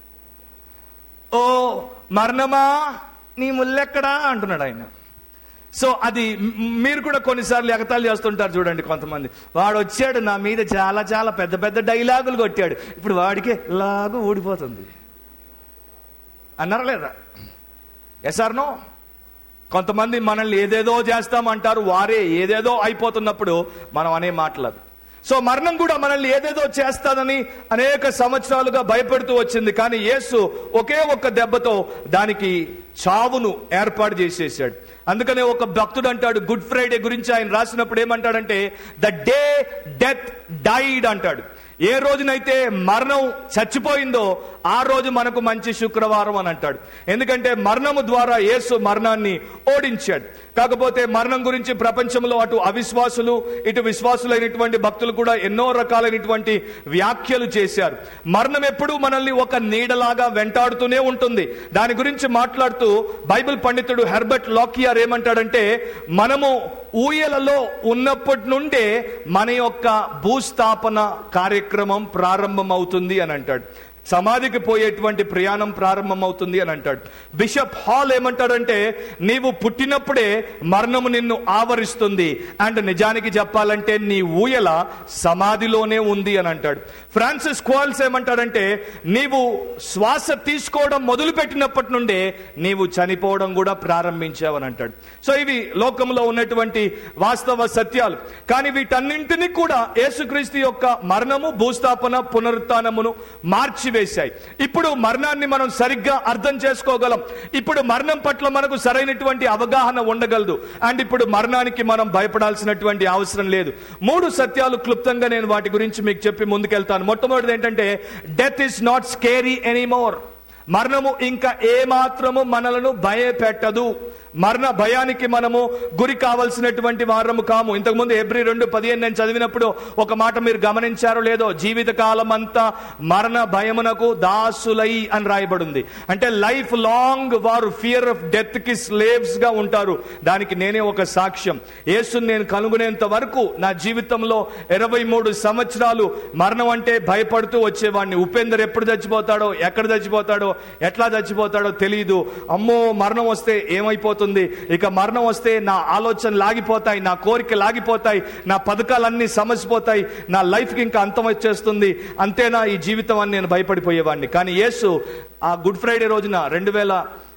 ఓ మరణమా నీ ముల్లెక్కడా అంటున్నాడు ఆయన సో అది మ్- మీరు కూడా కొన్నిసార్లు ఎగతాళి చేస్తుంటారు చూడండి కొంతమంది వాడు వచ్చాడు నా మీద చాలా చాలా పెద్ద పెద్ద డైలాగులు కొట్టాడు ఇప్పుడు వాడికే లాగు ఊడిపోతుంది అన్నారా లేదా ఎస్ ఆర్ నో కొంతమంది మనల్ని ఏదేదో చేస్తామంటారు వారే ఏదేదో అయిపోతున్నప్పుడు మనం అనే మాట్లాడు సో మరణం కూడా మనల్ని ఏదేదో చేస్తాదని అనేక సంవత్సరాలుగా భయపెడుతూ వచ్చింది కానీ యేసు ఒకే ఒక్క దెబ్బతో దానికి చావును ఏర్పాటు చేసేసాడు అందుకనే ఒక భక్తుడు అంటాడు గుడ్ ఫ్రైడే గురించి ఆయన రాసినప్పుడు ఏమంటాడంటే ద డే డెత్ డైడ్ అంటాడు ఏ రోజునైతే మరణం చచ్చిపోయిందో ఆ రోజు మనకు మంచి శుక్రవారం అని అంటాడు ఎందుకంటే మరణము ద్వారా యేసు మరణాన్ని ఓడించాడు కాకపోతే మరణం గురించి ప్రపంచంలో అటు అవిశ్వాసులు ఇటు విశ్వాసులైనటువంటి భక్తులు కూడా ఎన్నో రకాలైనటువంటి వ్యాఖ్యలు చేశారు మరణం ఎప్పుడూ మనల్ని ఒక నీడలాగా వెంటాడుతూనే ఉంటుంది దాని గురించి మాట్లాడుతూ బైబిల్ పండితుడు హెర్బర్ట్ లాకియార్ ఏమంటాడంటే మనము ఊయలలో ఉన్నప్పటి నుండే మన యొక్క భూస్థాపన కార్యక్రమం ప్రారంభం అవుతుంది అని అంటాడు సమాధికి పోయేటువంటి ప్రయాణం ప్రారంభమవుతుంది అని అంటాడు బిషప్ హాల్ ఏమంటాడంటే నీవు పుట్టినప్పుడే మరణము నిన్ను ఆవరిస్తుంది అండ్ నిజానికి చెప్పాలంటే నీ ఊయల సమాధిలోనే ఉంది అని అంటాడు ఫ్రాన్సిస్ కోల్స్ ఏమంటాడంటే నీవు శ్వాస తీసుకోవడం మొదలు పెట్టినప్పటి నుండే నీవు చనిపోవడం కూడా ప్రారంభించావని అంటాడు సో ఇవి లోకంలో ఉన్నటువంటి వాస్తవ సత్యాలు కానీ వీటన్నింటినీ కూడా యేసుక్రీస్తు యొక్క మరణము భూస్థాపన పునరుత్నమును మార్చి మార్చివేశాయి ఇప్పుడు మరణాన్ని మనం సరిగ్గా అర్థం చేసుకోగలం ఇప్పుడు మరణం పట్ల మనకు సరైనటువంటి అవగాహన ఉండగలదు అండ్ ఇప్పుడు మరణానికి మనం భయపడాల్సినటువంటి అవసరం లేదు మూడు సత్యాలు క్లుప్తంగా నేను వాటి గురించి మీకు చెప్పి ముందుకెళ్తాను మొట్టమొదటిది ఏంటంటే death is not scary anymore మరణము ఇంకా ఏ మాత్రము మనలను భయపెట్టదు మరణ భయానికి మనము గురి కావలసినటువంటి వారము కాము ఇంతకుముందు ఎబ్రి రెండు పదిహేను నేను చదివినప్పుడు ఒక మాట మీరు గమనించారో లేదో జీవిత కాలం అంతా మరణ భయమునకు దాసులై అని రాయబడింది అంటే లైఫ్ లాంగ్ వారు ఫియర్ ఆఫ్ డెత్ కి స్లేవ్స్ గా ఉంటారు దానికి నేనే ఒక సాక్ష్యం యేసుని నేను కనుగొనేంత వరకు నా జీవితంలో ఇరవై మూడు సంవత్సరాలు మరణం అంటే భయపడుతూ వచ్చేవాడిని ఉపేందర్ ఎప్పుడు చచ్చిపోతాడో ఎక్కడ చచ్చిపోతాడో ఎట్లా చచ్చిపోతాడో తెలియదు అమ్మో మరణం వస్తే ఏమైపోతుంది ఇక మరణం వస్తే నా ఆలోచన లాగిపోతాయి నా కోరిక లాగిపోతాయి నా పథకాలన్నీ సమసిపోతాయి నా లైఫ్కి ఇంకా అంతం వచ్చేస్తుంది అంతేనా ఈ జీవితం అని నేను భయపడిపోయేవాడిని కానీ యేసు ఆ గుడ్ ఫ్రైడే రోజున రెండు వేల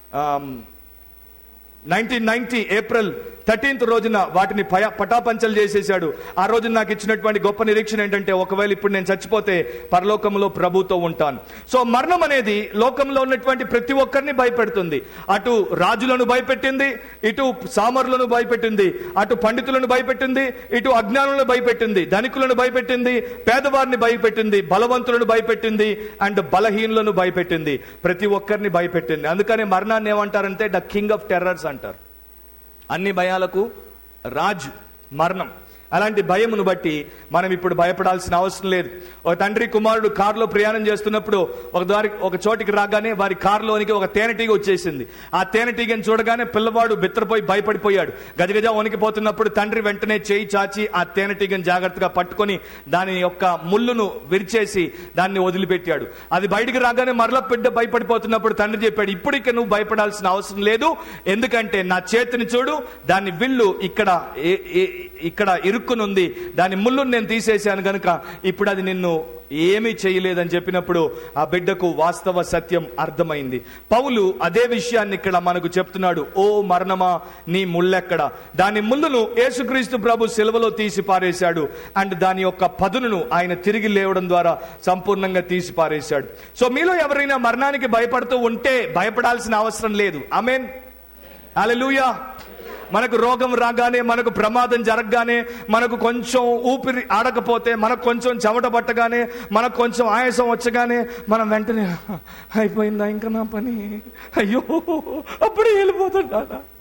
నైన్టీన్ నైన్టీ ఏప్రిల్ థర్టీన్త్ రోజున వాటిని పయ పటాపంచలు చేసేసాడు ఆ రోజు నాకు ఇచ్చినటువంటి గొప్ప నిరీక్షణ ఏంటంటే ఒకవేళ ఇప్పుడు నేను చచ్చిపోతే పరలోకంలో ప్రభుతో ఉంటాను సో మరణం అనేది లోకంలో ఉన్నటువంటి ప్రతి ఒక్కరిని భయపెడుతుంది అటు రాజులను భయపెట్టింది ఇటు సామరులను భయపెట్టింది అటు పండితులను భయపెట్టింది ఇటు అజ్ఞానులను భయపెట్టింది ధనికులను భయపెట్టింది పేదవారిని భయపెట్టింది బలవంతులను భయపెట్టింది అండ్ బలహీనులను భయపెట్టింది ప్రతి ఒక్కరిని భయపెట్టింది అందుకని మరణాన్ని ఏమంటారంటే ద కింగ్ ఆఫ్ టెర్రర్స్ అంటారు అన్ని భయాలకు రాజు మరణం అలాంటి భయమును బట్టి మనం ఇప్పుడు భయపడాల్సిన అవసరం లేదు ఒక తండ్రి కుమారుడు కారులో ప్రయాణం చేస్తున్నప్పుడు ఒక దారి ఒక చోటికి రాగానే వారి కారులోనికి ఒక తేనెటీగ వచ్చేసింది ఆ తేనెటీగని చూడగానే పిల్లవాడు బిత్తరపోయి భయపడిపోయాడు గజగజ వణికిపోతున్నప్పుడు తండ్రి వెంటనే చేయి చాచి ఆ తేనెటీగని జాగ్రత్తగా పట్టుకొని దాని యొక్క ముళ్ళును విరిచేసి దాన్ని వదిలిపెట్టాడు అది బయటికి రాగానే మరల బిడ్డ భయపడిపోతున్నప్పుడు తండ్రి చెప్పాడు ఇప్పుడు ఇక నువ్వు భయపడాల్సిన అవసరం లేదు ఎందుకంటే నా చేతిని చూడు దాని విల్లు ఇక్కడ ఏ- ఏ- ఇక్కడ ఇరుక్కునుంది దాని ముళ్ళు నేను తీసేశాను గనుక ఇప్పుడు అది నిన్ను ఏమీ చేయలేదని చెప్పినప్పుడు ఆ బిడ్డకు వాస్తవ సత్యం అర్థమైంది పౌలు అదే విషయాన్ని ఇక్కడ మనకు చెప్తున్నాడు ఓ మరణమా నీ ముళ్ళెక్కడ దాని ముళ్ళును యేసుక్రీస్తు ప్రభు సెలవులో తీసి పారేశాడు అండ్ దాని యొక్క పదునును ఆయన తిరిగి లేవడం ద్వారా సంపూర్ణంగా తీసి పారేశాడు సో మీలో ఎవరైనా మరణానికి భయపడుతూ ఉంటే భయపడాల్సిన అవసరం లేదు ఆమెన్ అలెలుయా మనకు రోగం రాగానే మనకు ప్రమాదం జరగగానే మనకు కొంచెం ఊపిరి ఆడకపోతే మనకు కొంచెం చెమట పట్టగానే మనకు కొంచెం ఆయాసం వచ్చగానే మనం వెంటనే అయిపోయిందా ఇంకా నా పని అయ్యో అప్పుడే వెళ్ళిపోతుంటా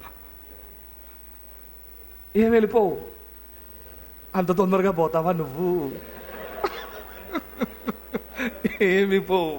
ఏం వెళ్ళిపోవు అంత తొందరగా పోతావా నువ్వు ఏమి పోవు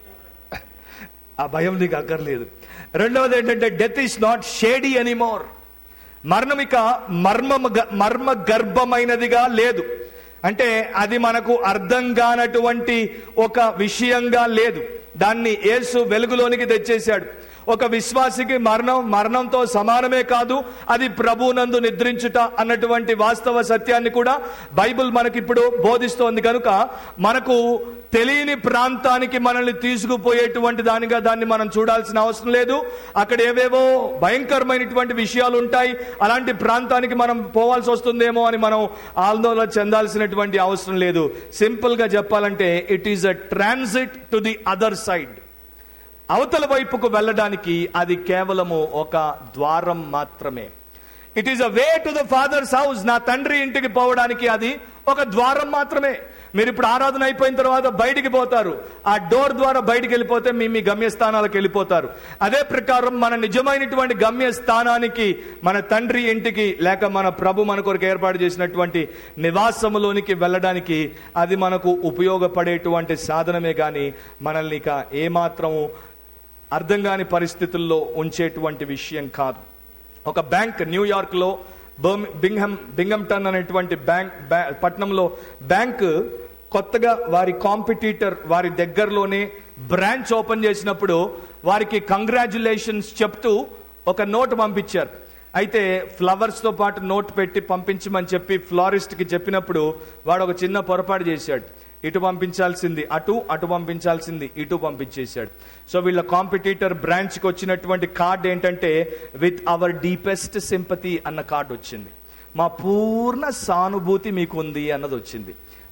ఆ భయం నీకు అక్కర్లేదు రెండవది ఏంటంటే death is not shady anymore మరణం ఇక మర్మ మర్మ గర్భమైనదిగా లేదు అంటే అది మనకు అర్థం కానటువంటి ఒక విషయంగా లేదు దాన్ని యేసు వెలుగులోనికి తెచ్చేశాడు ఒక విశ్వాసికి మరణం మరణంతో సమానమే కాదు అది ప్రభునందు నిద్రించుట అన్నటువంటి వాస్తవ సత్యాన్ని కూడా బైబిల్ మనకిప్పుడు బోధిస్తోంది కనుక మనకు తెలియని ప్రాంతానికి మనల్ని తీసుకుపోయేటువంటి దానిగా దాన్ని మనం చూడాల్సిన అవసరం లేదు అక్కడ ఏవేవో భయంకరమైనటువంటి విషయాలు ఉంటాయి అలాంటి ప్రాంతానికి మనం పోవాల్సి వస్తుందేమో అని మనం ఆందోళన చెందాల్సినటువంటి అవసరం లేదు సింపుల్ గా చెప్పాలంటే it is a transit to the other side అవతల వైపుకు వెళ్ళడానికి అది కేవలము ఒక ద్వారం మాత్రమే it is a way to the father's house నా తండ్రి ఇంటికి పోవడానికి అది ఒక ద్వారం మాత్రమే మీరు ఇప్పుడు ఆరాధన అయిపోయిన తర్వాత బయటికి పోతారు ఆ డోర్ ద్వారా బయటికి వెళ్ళిపోతే మీ మీ గమ్యస్థానాలకు వెళ్ళిపోతారు అదే ప్రకారం మన నిజమైనటువంటి గమ్యస్థానానికి మన తండ్రి ఇంటికి లేక మన ప్రభు మన కొరకు ఏర్పాటు చేసినటువంటి నివాసములోనికి వెళ్ళడానికి అది మనకు ఉపయోగపడేటువంటి సాధనమే కానీ మనల్ని ఇక ఏమాత్రము అర్థం కాని పరిస్థితుల్లో ఉంచేటువంటి విషయం కాదు ఒక బ్యాంక్ న్యూయార్క్లో బర్మి బింగం బింగంటన్ అనేటువంటి బ్యాంక్ బ్యా- పట్టణంలో బ్యాంక్ కొత్తగా వారి కాంపిటీటర్ వారి దగ్గరలోనే బ్రాంచ్ ఓపెన్ చేసినప్పుడు వారికి కంగ్రాచులేషన్స్ చెప్తూ ఒక నోట్ పంపించారు అయితే ఫ్లవర్స్ తో పాటు నోట్ పెట్టి పంపించమని చెప్పి ఫ్లారిస్ట్ కి చెప్పినప్పుడు వాడు ఒక చిన్న పొరపాటు చేశాడు ఇటు పంపించాల్సింది అటు అటు పంపించాల్సింది ఇటు పంపించేశాడు సో వీళ్ళ కాంపిటీటర్ బ్రాంచ్కి వచ్చినటువంటి కార్డ్ ఏంటంటే విత్ అవర్ డీపెస్ట్ సింపతి అన్న కార్డు వచ్చింది మా పూర్ణ సానుభూతి మీకు ఉంది అన్నది వచ్చింది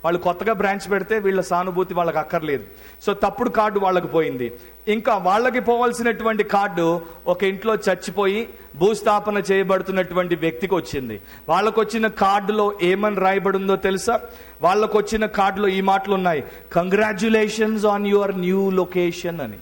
వాళ్ళు కొత్తగా బ్రాంచ్ పెడితే వీళ్ళ సానుభూతి వాళ్ళకి అక్కర్లేదు సో తప్పుడు కార్డు వాళ్ళకి పోయింది ఇంకా వాళ్ళకి పోవాల్సినటువంటి కార్డు ఒక ఇంట్లో చచ్చిపోయి భూస్థాపన చేయబడుతున్నటువంటి వ్యక్తికి వచ్చింది వాళ్ళకు వచ్చిన కార్డులో ఏమని రాయబడిందో తెలుసా వాళ్ళకు వచ్చిన కార్డులో ఈ మాటలు ఉన్నాయి congratulations on your new location అని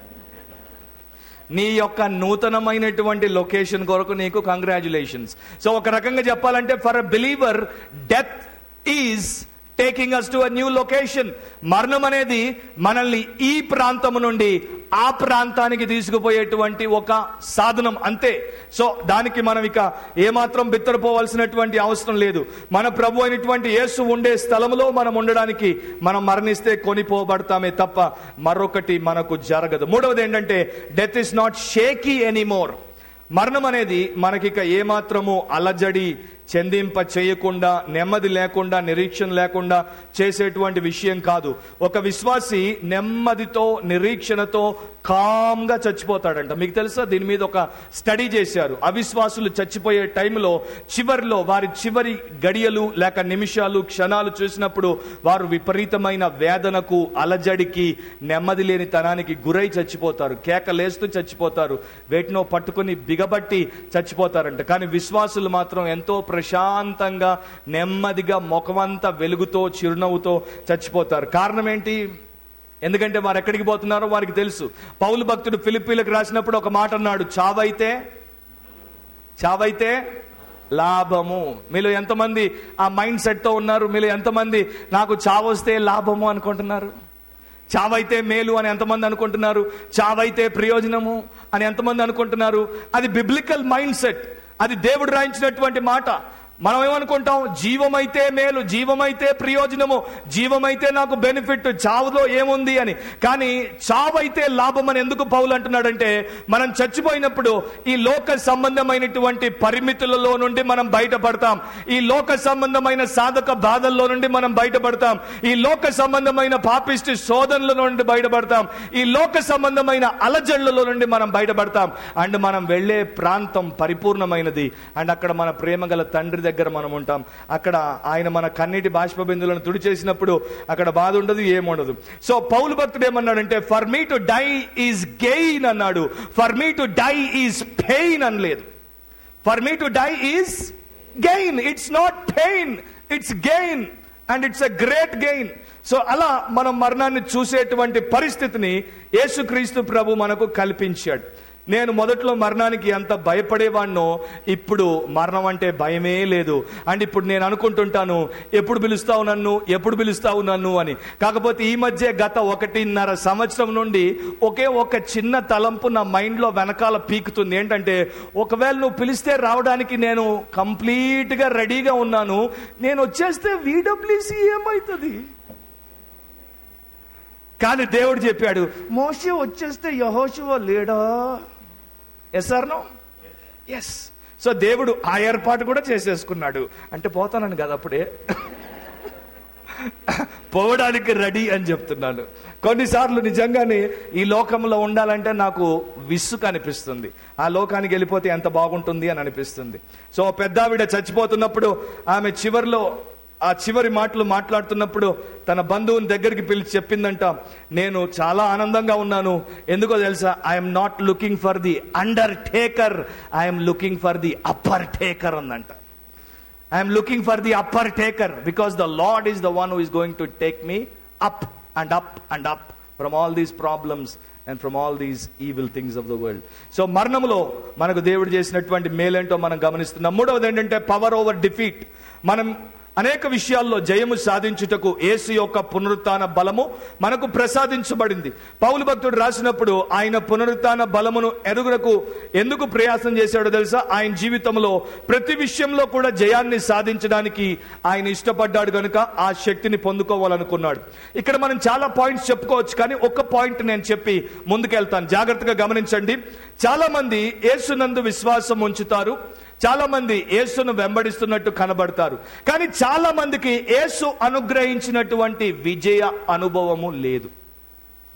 నీ యొక్క నూతనమైనటువంటి లొకేషన్ కొరకు నీకు కంగ్రాచులేషన్స్ సో ఒక రకంగా చెప్పాలంటే for a believer death is taking us to a new location మరణం అనేది మనల్ని ఈ ప్రాంతము నుండి ఆ ప్రాంతానికి తీసుకుపోయేటువంటి ఒక సాధనం అంతే సో దానికి మనం ఇక ఏమాత్రం బిత్తరపోవాల్సినటువంటి అవసరం లేదు మన ప్రభు అయినటువంటి యేసు ఉండే స్థలంలో మనం ఉండడానికి మనం మరణిస్తే కొనిపోబడతామే తప్ప మరొకటి మనకు జరగదు మూడవది ఏంటంటే death is not shaky anymore మరణం అనేది మనకిక ఏమాత్రము అలజడి చెందింప చేయకుండా నెమ్మది లేకుండా నిరీక్షణ లేకుండా చేసేటువంటి విషయం కాదు ఒక విశ్వాసి నెమ్మదితో నిరీక్షణతో కామ్గా చచ్చిపోతాడంట మీకు తెలుసా దీని మీద ఒక స్టడీ చేశారు అవిశ్వాసులు చచ్చిపోయే టైంలో చివరిలో వారి చివరి గడియలు లేక నిమిషాలు క్షణాలు చూసినప్పుడు వారు విపరీతమైన వేదనకు అలజడికి నెమ్మది లేని తనానికి గురై చచ్చిపోతారు కేకలేస్తూ చచ్చిపోతారు వేటినో పట్టుకుని బిగబట్టి చచ్చిపోతారంట కానీ విశ్వాసులు మాత్రం ఎంతో ప్రశాంతంగా నెమ్మదిగా ముఖమంతా వెలుగుతో చిరునవ్వుతో చచ్చిపోతారు కారణం ఏంటి ఎందుకంటే వారు ఎక్కడికి పోతున్నారో వారికి తెలుసు పౌలు భక్తుడు ఫిలిప్పీలకు రాసినప్పుడు ఒక మాట అన్నాడు చావైతే చావైతే లాభము మీలో ఎంతమంది ఆ మైండ్ సెట్తో ఉన్నారు మీలో ఎంతమంది నాకు చావొస్తే లాభము అనుకుంటున్నారు చావైతే మేలు అని ఎంతమంది అనుకుంటున్నారు చావైతే ప్రయోజనము అని ఎంతమంది అనుకుంటున్నారు అది బిబ్లికల్ మైండ్ సెట్ అది దేవుడు రాయించినటువంటి మాట మనం ఏమనుకుంటాం జీవమైతే మేలు జీవమైతే ప్రయోజనము జీవమైతే నాకు బెనిఫిట్ చావులో ఏముంది అని కానీ చావైతే లాభం అని ఎందుకు పౌలు అంటున్నాడంటే మనం చచ్చిపోయినప్పుడు ఈ లోక సంబంధమైనటువంటి పరిమితులలో నుండి మనం బయటపడతాం ఈ లోక సంబంధమైన సాధక బాధల్లో నుండి మనం బయటపడతాం ఈ లోక సంబంధమైన పాపిష్టి శోధనల నుండి బయటపడతాం ఈ లోక సంబంధమైన అలజడులలో నుండి మనం బయటపడతాం అండ్ మనం వెళ్ళే ప్రాంతం పరిపూర్ణమైనది అండ్ అక్కడ మన ప్రేమగల తండ్రి దగ్గర మనం ఉంటాం అక్కడ ఆయన మన కన్నీటి బాష్ప బిందులను తుడి చేసినప్పుడు అక్కడ బాధ ఉండదు ఏముండదు సో పౌలు భక్తుడు ఏమన్నాడంటే for me to die is gain అన్నాడు for me to die is pain అనలేదు for me to die is gain it's not pain it's gain and it's a great gain so అలా మనం మరణాన్ని చూసేటువంటి పరిస్థితిని యేసుక్రీస్తు ప్రభు మనకు కల్పించాడు నేను మొదట్లో మరణానికి ఎంత భయపడేవాడినో ఇప్పుడు మరణం అంటే భయమే లేదు అండ్ ఇప్పుడు నేను అనుకుంటుంటాను ఎప్పుడు పిలుస్తావు నన్ను ఎప్పుడు పిలుస్తావు నన్ను అని కాకపోతే ఈ మధ్య గత ఒకటిన్నర సంవత్సరం నుండి ఒకే ఒక చిన్న తలంపు నా మైండ్లో వెనకాల పీకుతుంది ఏంటంటే ఒకవేళ నువ్వు పిలిస్తే రావడానికి నేను కంప్లీట్గా రెడీగా ఉన్నాను నేను వచ్చేస్తే వీడబ్ల్యూసి ఏమవుతుంది కానీ దేవుడు చెప్పాడు మోసే వచ్చేస్తే యహోశివ లేడా yes are no yes so దేవుడు ఆ ఏర్పాటు కూడా చేసేసుకున్నాడు అంటే పోతానని కదా అప్పుడే పోవడానికి రెడీ అని చెప్తున్నాను కొన్నిసార్లు నిజంగానే ఈ లోకంలో ఉండాలంటే నాకు విసుగు అనిపిస్తుంది ఆ లోకానికి వెళ్ళిపోతే ఎంత బాగుంటుంది అని అనిపిస్తుంది సో పెద్ద ఆవిడ చచ్చిపోతున్నప్పుడు ఆమె చివరిలో ఆ చివరి మాటలు మాట్లాడుతున్నప్పుడు తన బంధువుని దగ్గరికి పిలిచి చెప్పిందంట నేను చాలా ఆనందంగా ఉన్నాను ఎందుకో తెలుసా I'm not looking for the undertaker I'm looking for the upper taker అందంట I'm looking for the upper taker because the Lord is the one who is going to take me up and up and up from all these problems and from all these evil things of the world so మరణంలో మనకు దేవుడు చేసినటువంటి మేలేంటో మనం గమనిస్తున్నాం మూడవది ఏంటంటే పవర్ ఓవర్ డిఫీట్ మనం అనేక విషయాల్లో జయము సాధించుటకు యేసు యొక్క పునరుత్థాన బలము మనకు ప్రసాదించబడింది పౌలు భక్తుడు రాసినప్పుడు ఆయన పునరుత్థాన బలమును ఎరుగునకు ఎందుకు ప్రయాసం చేశాడో తెలుసా ఆయన జీవితంలో ప్రతి విషయంలో కూడా జయాన్ని సాధించడానికి ఆయన ఇష్టపడ్డాడు కనుక ఆ శక్తిని పొందుకోవాలనుకున్నాడు ఇక్కడ మనం చాలా పాయింట్స్ చెప్పుకోవచ్చు కానీ ఒక్క పాయింట్ నేను చెప్పి ముందుకెళ్తాను జాగ్రత్తగా గమనించండి చాలా మంది యేసునందు విశ్వాసం ఉంచుతారు చాలా మంది యేసును వెంబడిస్తున్నట్టు కనబడతారు కానీ చాలా మందికి యేసు అనుగ్రహించినటువంటి విజయ అనుభవము లేదు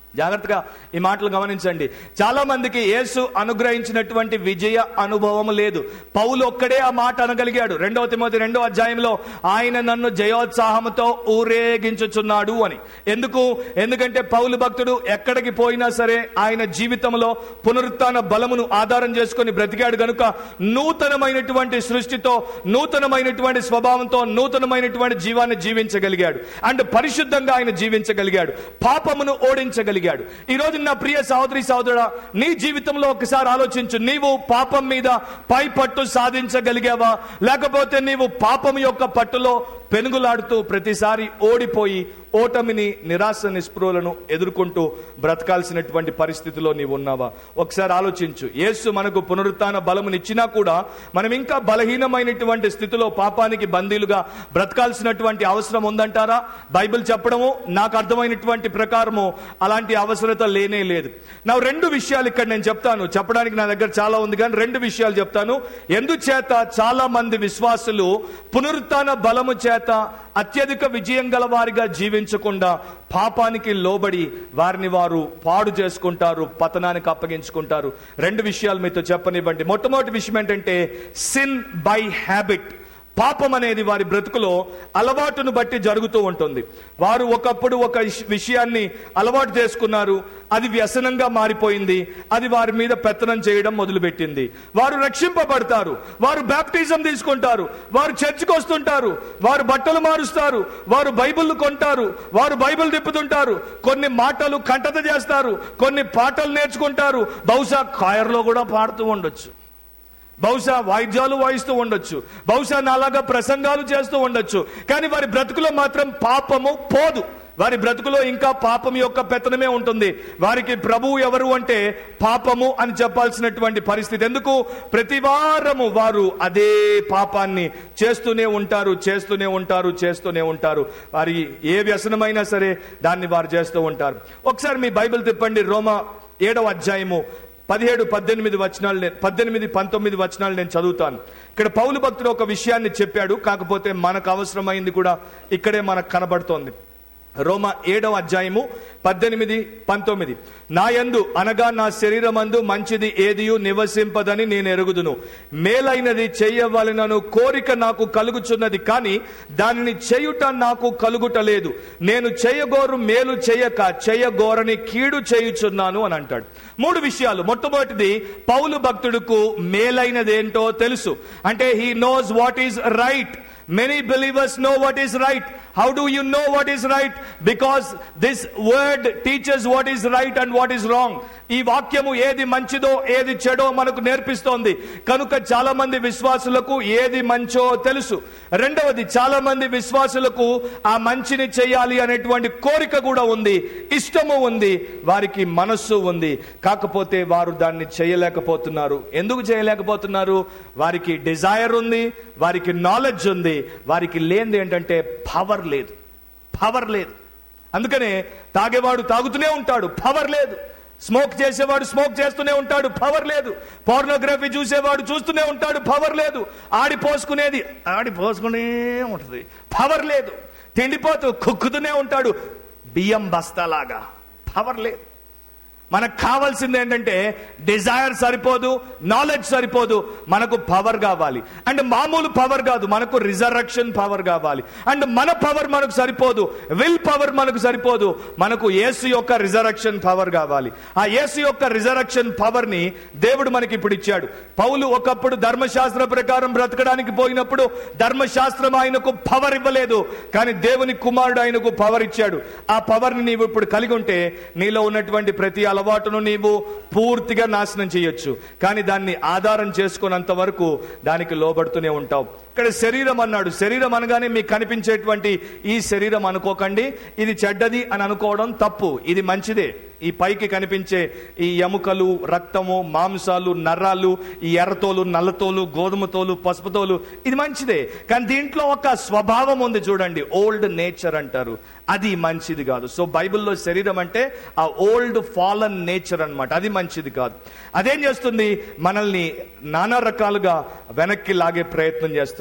జాగ్రత్తగా ఈ మాటలు గమనించండి చాలా మందికి యేసు అనుగ్రహించినటువంటి విజయ అనుభవం లేదు పౌలు ఒక్కడే ఆ మాట అనగలిగాడు రెండవ తిమోతి రెండో అధ్యాయంలో ఆయన నన్ను జయోత్సాహంతో ఊరేగించుచున్నాడు అని ఎందుకు ఎందుకంటే పౌలు భక్తుడు ఎక్కడికి పోయినా సరే ఆయన జీవితంలో పునరుత్థాన బలమును ఆధారం చేసుకొని బ్రతికాడు గనుక నూతనమైనటువంటి సృష్టితో నూతనమైనటువంటి స్వభావంతో నూతనమైనటువంటి జీవాన్ని జీవించగలిగాడు అండ్ పరిశుద్ధంగా ఆయన జీవించగలిగాడు పాపమును ఓడించగలిగాడు ఈ రోజు నా ప్రియ సహోదరి సహోదరుడా నీ జీవితంలో ఒకసారి ఆలోచించు నీవు పాపం మీద పై పట్టు సాధించగలిగావా లేకపోతే నీవు పాపం యొక్క పట్టులో పెనుగులాడుతూ ప్రతిసారి ఓడిపోయి ఓటమిని నిరాశ నిస్పృహలను ఎదుర్కొంటూ బ్రతకాల్సినటువంటి పరిస్థితిలో నీవు ఉన్నావా ఒకసారి ఆలోచించు యేసు మనకు పునరుత్థాన బలమునిచ్చినా కూడా మనం ఇంకా బలహీనమైనటువంటి స్థితిలో పాపానికి బందీలుగా బ్రతకాల్సినటువంటి అవసరం ఉందంటారా బైబిల్ చెప్పడము నాకు అర్థమైనటువంటి ప్రకారము అలాంటి అవసరత లేనే లేదు నా రెండు విషయాలు ఇక్కడ నేను చెప్తాను చెప్పడానికి నా దగ్గర చాలా ఉంది కానీ రెండు విషయాలు చెప్తాను ఎందుచేత చాలా మంది విశ్వాసులు పునరుత్థాన బలము చేత అత్యధిక విజయం గల వారిగా జీవించకుండా పాపానికి లోబడి వారిని వారు పాడు చేసుకుంటారు పతనానికి అప్పగించుకుంటారు రెండు విషయాలు మీతో చెప్పనివ్వండి మొట్టమొదటి విషయం ఏంటంటే సిన్ బై హ్యాబిట్ పాపం అనేది వారి బ్రతుకులో అలవాటును బట్టి జరుగుతూ ఉంటుంది వారు ఒకప్పుడు ఒక ఇష్- విషయాన్ని అలవాటు చేసుకున్నారు అది వ్యసనంగా మారిపోయింది అది వారి మీద పెత్తనం చేయడం మొదలుపెట్టింది వారు రక్షింపబడతారు వారు బ్యాప్టిజం తీసుకుంటారు వారు చర్చికి వస్తుంటారు వారు బట్టలు మారుస్తారు వారు బైబిల్ కొంటారు వారు బైబిల్ తిప్పుతుంటారు కొన్ని మాటలు కంటత చేస్తారు కొన్ని పాటలు నేర్చుకుంటారు బహుశా కాయర్లో కూడా పాడుతూ ఉండొచ్చు బహుశా వాయిద్యాలు వాయిస్తూ ఉండొచ్చు బహుశా నాలాగా ప్రసంగాలు చేస్తూ ఉండొచ్చు కానీ వారి బ్రతుకులో మాత్రం పాపము పోదు వారి బ్రతుకులో ఇంకా పాపం యొక్క పెత్తనమే ఉంటుంది వారికి ప్రభువు ఎవరు అంటే పాపము అని చెప్పాల్సినటువంటి పరిస్థితి ఎందుకు ప్రతి వారము వారు అదే పాపాన్ని చేస్తూనే ఉంటారు చేస్తూనే ఉంటారు చేస్తూనే ఉంటారు వారి ఏ వ్యసనమైనా సరే దాన్ని వారు చేస్తూ ఉంటారు ఒకసారి మీ బైబిల్ తిప్పండి రోమా ఏడవ అధ్యాయము పదిహేడు పద్దెనిమిది వచనాలు నేను పద్దెనిమిది పంతొమ్మిది వచనాలు నేను చదువుతాను ఇక్కడ పౌలు భక్తుడు ఒక విషయాన్ని చెప్పాడు కాకపోతే మనకు అవసరమైంది కూడా ఇక్కడే మనకు కనబడుతోంది రోమ ఏడవ అధ్యాయము పద్దెనిమిది పంతొమ్మిది నా యందు అనగా నా శరీరమందు మంచిది ఏదియు నివసింపదని నేను ఎరుగుదును మేలైనది చేయవలనను కోరిక నాకు కలుగుచున్నది కానీ దానిని చేయుట నాకు కలుగుట లేదు నేను చేయగోరు మేలు చేయక చేయగోరని కీడు చేయుచున్నాను అని అంటాడు మూడు విషయాలు మొట్టమొదటిది పౌలు భక్తుడుకు మేలైనదేంటో తెలుసు అంటే he knows what is right Many believers know what is right. How do you know what is right? Because this word teaches what is right and what is wrong. ఈ వాక్యము ఏది మంచిదో ఏది చెడో మనకు నేర్పిస్తోంది కనుక చాలా మంది విశ్వాసులకు ఏది మంచో తెలుసు రెండవది చాలా మంది విశ్వాసులకు ఆ మంచిని చేయాలి అనేటువంటి కోరిక కూడా ఉంది ఇష్టము ఉంది వారికి మనస్సు ఉంది కాకపోతే వారు దాన్ని చేయలేకపోతున్నారు ఎందుకు చేయలేకపోతున్నారు వారికి డిజైర్ ఉంది వారికి నాలెడ్జ్ ఉంది వారికి లేనిది ఏంటంటే పవర్ లేదు పవర్ లేదు అందుకనే తాగేవాడు తాగుతూనే ఉంటాడు పవర్ లేదు స్మోక్ చేసేవాడు స్మోక్ చేస్తూనే ఉంటాడు పవర్ లేదు పోర్నోగ్రఫీ చూసేవాడు చూస్తూనే ఉంటాడు పవర్ లేదు ఆడి పోసుకునేది ఆడి పోసుకునే ఉంటుంది పవర్ లేదు తిండిపోతూ కుక్కుతూనే ఉంటాడు బియ్యం బస్తాలాగా పవర్ లేదు మనకు కావాల్సింది ఏంటంటే డిజైర్ సరిపోదు నాలెడ్జ్ సరిపోదు మనకు పవర్ కావాలి అండ్ మామూలు పవర్ కాదు మనకు రిజర్రక్షన్ పవర్ కావాలి అండ్ మన పవర్ మనకు సరిపోదు విల్ పవర్ మనకు సరిపోదు మనకు యేసు యొక్క రిజర్రక్షన్ పవర్ కావాలి ఆ యేసు యొక్క రిజర్రక్షన్ పవర్ ని దేవుడు మనకి ఇప్పుడు ఇచ్చాడు పౌలు ఒకప్పుడు ధర్మశాస్త్ర ప్రకారం బ్రతకడానికి పోయినప్పుడు ధర్మశాస్త్రం ఆయనకు పవర్ ఇవ్వలేదు కానీ దేవుని కుమారుడు ఆయనకు పవర్ ఇచ్చాడు ఆ పవర్ ని నీవు ఇప్పుడు కలిగి ఉంటే నీలో ఉన్నటువంటి ప్రతి అలవాటును నీవు పూర్తిగా నాశనం చేయొచ్చు కానీ దాన్ని ఆధారం చేసుకున్నంత వరకు దానికి లోబడుతూనే ఉంటావు ఇక్కడ శరీరం అన్నాడు శరీరం అనగానే మీకు కనిపించేటువంటి ఈ శరీరం అనుకోకండి ఇది చెడ్డది అని అనుకోవడం తప్పు ఇది మంచిదే ఈ పైకి కనిపించే ఈ ఎముకలు రక్తము మాంసాలు నర్రాలు ఈ ఎర్రతోలు నల్లతోలు గోధుమ తోలు పసుపు తోలు ఇది మంచిదే కానీ దీంట్లో ఒక స్వభావం ఉంది చూడండి ఓల్డ్ నేచర్ అంటారు అది మంచిది కాదు సో బైబిల్లో శరీరం అంటే ఆ ఓల్డ్ ఫాలన్ నేచర్ అన్నమాట అది మంచిది కాదు అదేం చేస్తుంది మనల్ని నానా రకాలుగా వెనక్కి లాగే ప్రయత్నం చేస్తుంది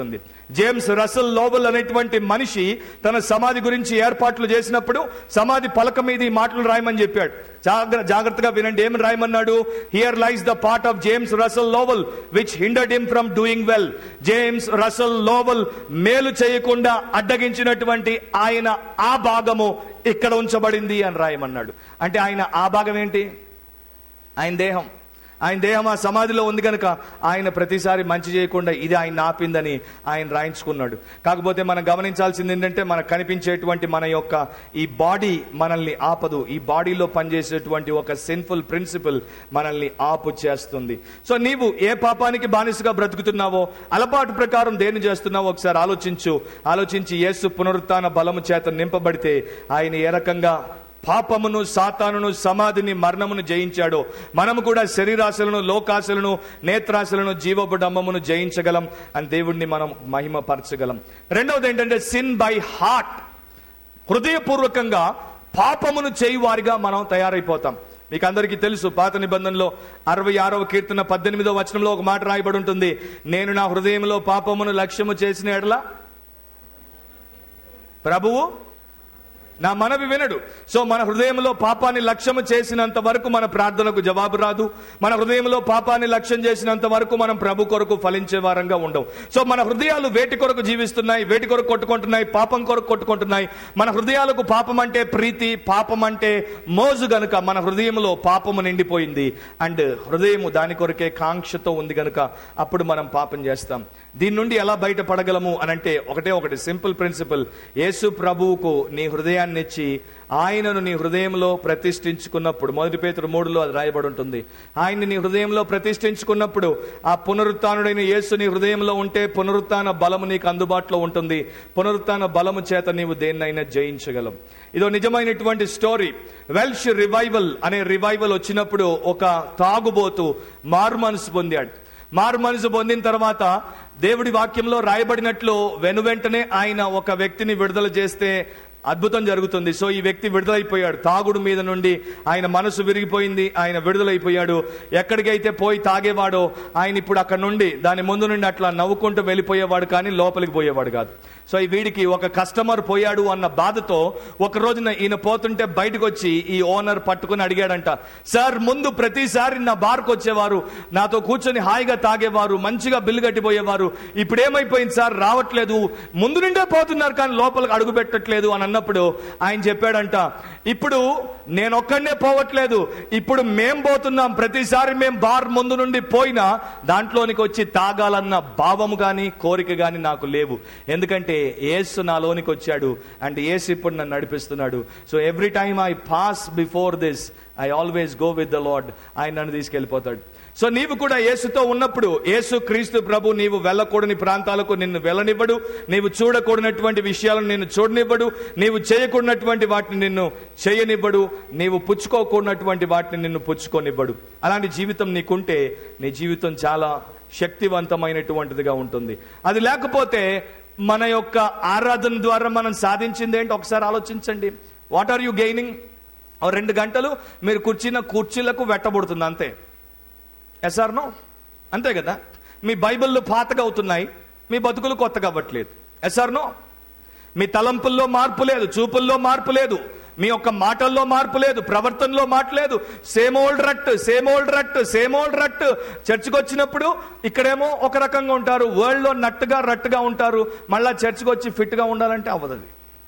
జేమ్స్ రసల్ లోవల్ అనేటువంటి మనిషి తన సమాధి గురించి ఏర్పాట్లు చేసినప్పుడు సమాధి పలక మీద ఈ మాటలు రాయమని చెప్పాడు జాగ్ర జాగ్రత్తగా వినండి ఏమని రాయమన్నాడు here lies the part of James Russell Lowell which hindered him from doing well James Russell Lowell మేలు చేయకుండా అడ్డగించినటువంటి ఆయన ఆ భాగము ఇక్కడ ఉంచబడింది అని రాయమన్నాడు అంటే ఆయన ఆ భాగం ఏంటి ఆయన దేహం ఆయన దేహం ఆ సమాధిలో ఉంది కనుక ఆయన ప్రతిసారి మంచి చేయకుండా ఇది ఆయన ఆపిందని ఆయన రాయించుకున్నాడు కాకపోతే మనం గమనించాల్సింది ఏంటంటే మనకు కనిపించేటువంటి మన యొక్క ఈ బాడీ మనల్ని ఆపదు ఈ బాడీలో పనిచేసేటువంటి ఒక సిన్ఫుల్ ప్రిన్సిపల్ మనల్ని ఆపు చేస్తుంది సో నీవు ఏ పాపానికి బానిసగా బ్రతుకుతున్నావో అలవాటు ప్రకారం దేన్ని చేస్తున్నావో ఒకసారి ఆలోచించు ఆలోచించి యేసు పునరుత్థాన బలము చేత నింపబడితే ఆయన ఏ రకంగా పాపమును సాతానును సమాధిని మరణమును జయించాడో మనము కూడా శరీరాశలను లోకాశలను నేత్రాశలను జీవబుడమ్మమును జయించగలం అని దేవుణ్ణి మనం మహిమపరచగలం రెండవది ఏంటంటే సిన్ బై హార్ట్ హృదయపూర్వకంగా పాపమును చేయువారిగా మనం తయారైపోతాం మీకు అందరికీ తెలుసు పాత నిబంధనలో అరవై ఆరవ కీర్తన పద్దెనిమిదో వచనంలో ఒక మాట రాయబడి ఉంటుంది నేను నా హృదయంలో పాపమును లక్ష్యము చేసిన ఎడల ప్రభువు నా మనవి వినడు సో మన హృదయంలో పాపాన్ని లక్ష్యము చేసినంత వరకు మన ప్రార్థనకు జవాబు రాదు మన హృదయంలో పాపాన్ని లక్ష్యం చేసినంత వరకు మనం ప్రభు కొరకు ఫలించే వారంగా ఉండవు సో మన హృదయాలు వేటి కొరకు జీవిస్తున్నాయి వేటి కొరకు కొట్టుకుంటున్నాయి పాపం కొరకు కొట్టుకుంటున్నాయి మన హృదయాలకు పాపం అంటే ప్రీతి పాపం అంటే మోజు గనుక మన హృదయంలో పాపము నిండిపోయింది అండ్ హృదయము దాని కొరకే కాంక్షతో ఉంది గనుక అప్పుడు మనం పాపం చేస్తాం దీని నుండి ఎలా బయటపడగలము అని అంటే ఒకటే ఒకటి సింపుల్ ప్రిన్సిపల్ యేసు ప్రభువుకు నీ హృదయాన్ని ఇచ్చి ఆయనను నీ హృదయంలో ప్రతిష్ఠించుకున్నప్పుడు మొదటి పేతురు మూడులో అది రాయబడి ఉంటుంది ఆయన్ని నీ హృదయంలో ప్రతిష్ఠించుకున్నప్పుడు ఆ పునరుత్డైన యేసు నీ హృదయంలో ఉంటే పునరుత్న బలము నీకు అందుబాటులో ఉంటుంది పునరుత్న బలము చేత నీవు దేన్నైనా జయించగలం ఇదో నిజమైనటువంటి స్టోరీ వెల్ష్ రివైవల్ అనే రివైవల్ వచ్చినప్పుడు ఒక తాగుబోతు మారు మనసు పొందాడు మారు మనసు పొందిన తర్వాత దేవుడి వాక్యంలో రాయబడినట్లు వెను వెంటనే ఆయన ఒక వ్యక్తిని విడుదల చేస్తే అద్భుతం జరుగుతుంది సో ఈ వ్యక్తి విడుదలైపోయాడు తాగుడు మీద నుండి ఆయన మనసు విరిగిపోయింది ఆయన విడుదలైపోయాడు ఎక్కడికైతే పోయి తాగేవాడో ఆయన ఇప్పుడు అక్కడ నుండి దాని ముందు నుండి అట్లా నవ్వుకుంటూ వెళ్ళిపోయేవాడు కానీ లోపలికి పోయేవాడు కాదు సో ఈ వీడికి ఒక కస్టమర్ పోయాడు అన్న బాధతో ఒక రోజున ఈయన పోతుంటే బయటకు వచ్చి ఈ ఓనర్ పట్టుకుని అడిగాడంట సార్ ముందు ప్రతిసారి నా బార్కు వచ్చేవారు నాతో కూర్చొని హాయిగా తాగేవారు మంచిగా బిల్లు కట్టిపోయేవారు ఇప్పుడు ఏమైపోయింది సార్ రావట్లేదు ముందు నుండే పోతున్నారు కానీ లోపలికి అడుగు పెట్టట్లేదు అని అన్నప్పుడు ఆయన చెప్పాడంట ఇప్పుడు నేను ఒక్కడనే పోవట్లేదు ఇప్పుడు మేం పోతున్నాం ప్రతిసారి మేం బార్ ముందు నుండి పోయినా దాంట్లోనికి వచ్చి తాగాలన్న భావము కానీ కోరిక కానీ నాకు లేవు ఎందుకంటే ఏసు నాలోనికి వచ్చాడు అండ్ ఏసు ఇప్పుడు నన్ను నడిపిస్తున్నాడు so every time I pass before this I always go with the Lord ఆయన నన్ను తీసుకెళ్ళిపోతాడు సో నీవు కూడా యేసుతో ఉన్నప్పుడు యేసు క్రీస్తు ప్రభు నీవు వెళ్ళకూడని ప్రాంతాలకు నిన్ను వెళ్ళనివ్వడు నీవు చూడకూడనటువంటి విషయాలను నిన్ను చూడనివ్వడు నీవు చేయకూడనటువంటి వాటిని నిన్ను చేయనివ్వడు నీవు పుచ్చుకోకూడనటువంటి వాటిని నిన్ను పుచ్చుకోనివ్వడు అలాంటి జీవితం నీకుంటే నీ జీవితం చాలా శక్తివంతమైనటువంటిదిగా ఉంటుంది అది లేకపోతే మన యొక్క ఆరాధన ద్వారా మనం సాధించింది ఏంటి ఒకసారి ఆలోచించండి వాట్ ఆర్ యు గెయినింగ్ రెండు గంటలు మీరు కూర్చున్న కుర్చీలకు వెట్టబడుతుంది అంతే ఎస్ఆర్ నో అంతే కదా మీ బైబిళ్ళు పాతగా అవుతున్నాయి మీ బతుకులు కొత్తగా అవ్వట్లేదు ఎస్ఆర్ నో మీ తలంపుల్లో మార్పు లేదు చూపుల్లో మార్పు లేదు మీ యొక్క మాటల్లో మార్పు లేదు ప్రవర్తనలో మాట లేదు same old rut same old rut same old rut చర్చికి వచ్చినప్పుడు ఇక్కడేమో ఒక రకంగా ఉంటారు వరల్డ్లో నట్టుగా రట్టుగా ఉంటారు మళ్ళా చర్చికి వచ్చి ఫిట్గా ఉండాలంటే అవ్వదు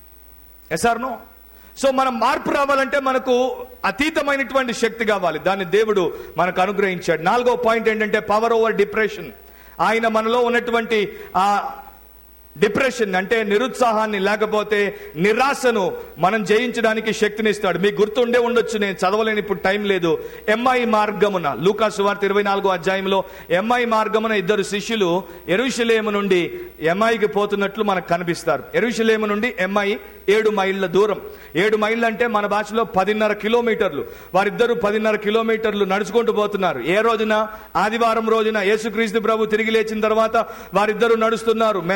ఎస్ఆర్ నో సో మనం మార్పు రావాలంటే మనకు అతీతమైనటువంటి శక్తి కావాలి దాన్ని దేవుడు మనకు అనుగ్రహించాడు నాలుగో పాయింట్ ఏంటంటే పవర్ ఓవర్ డిప్రెషన్ ఆయన మనలో ఉన్నటువంటి ఆ డిప్రెషన్ అంటే నిరుత్సాహాన్ని లేకపోతే నిరాశను మనం జయించడానికి శక్తిని ఇస్తాడు మీకు గుర్తుండే ఉండొచ్చు నేను చదవలేని ఇప్పుడు టైం లేదు ఎంఐ మార్గమున లూకా సువార్త ఇరవై నాలుగో అధ్యాయంలో ఎంఐ మార్గమున ఇద్దరు శిష్యులు ఎరుషలేము నుండి ఎంఐకి పోతున్నట్లు మనకు కనిపిస్తారు ఎరుషలేము నుండి ఎంఐ ఏడు మైళ్ళ దూరం ఏడు మైళ్ళు అంటే మన భాషలో పదిన్నర కిలోమీటర్లు వారిద్దరు పదిన్నర కిలోమీటర్లు నడుచుకుంటూ పోతున్నారు ఏ రోజున ఆదివారం రోజున యేసుక్రీస్తు ప్రభు తిరిగి లేచిన తర్వాత వారిద్దరు నడుస్తున్నారు మెల్లగా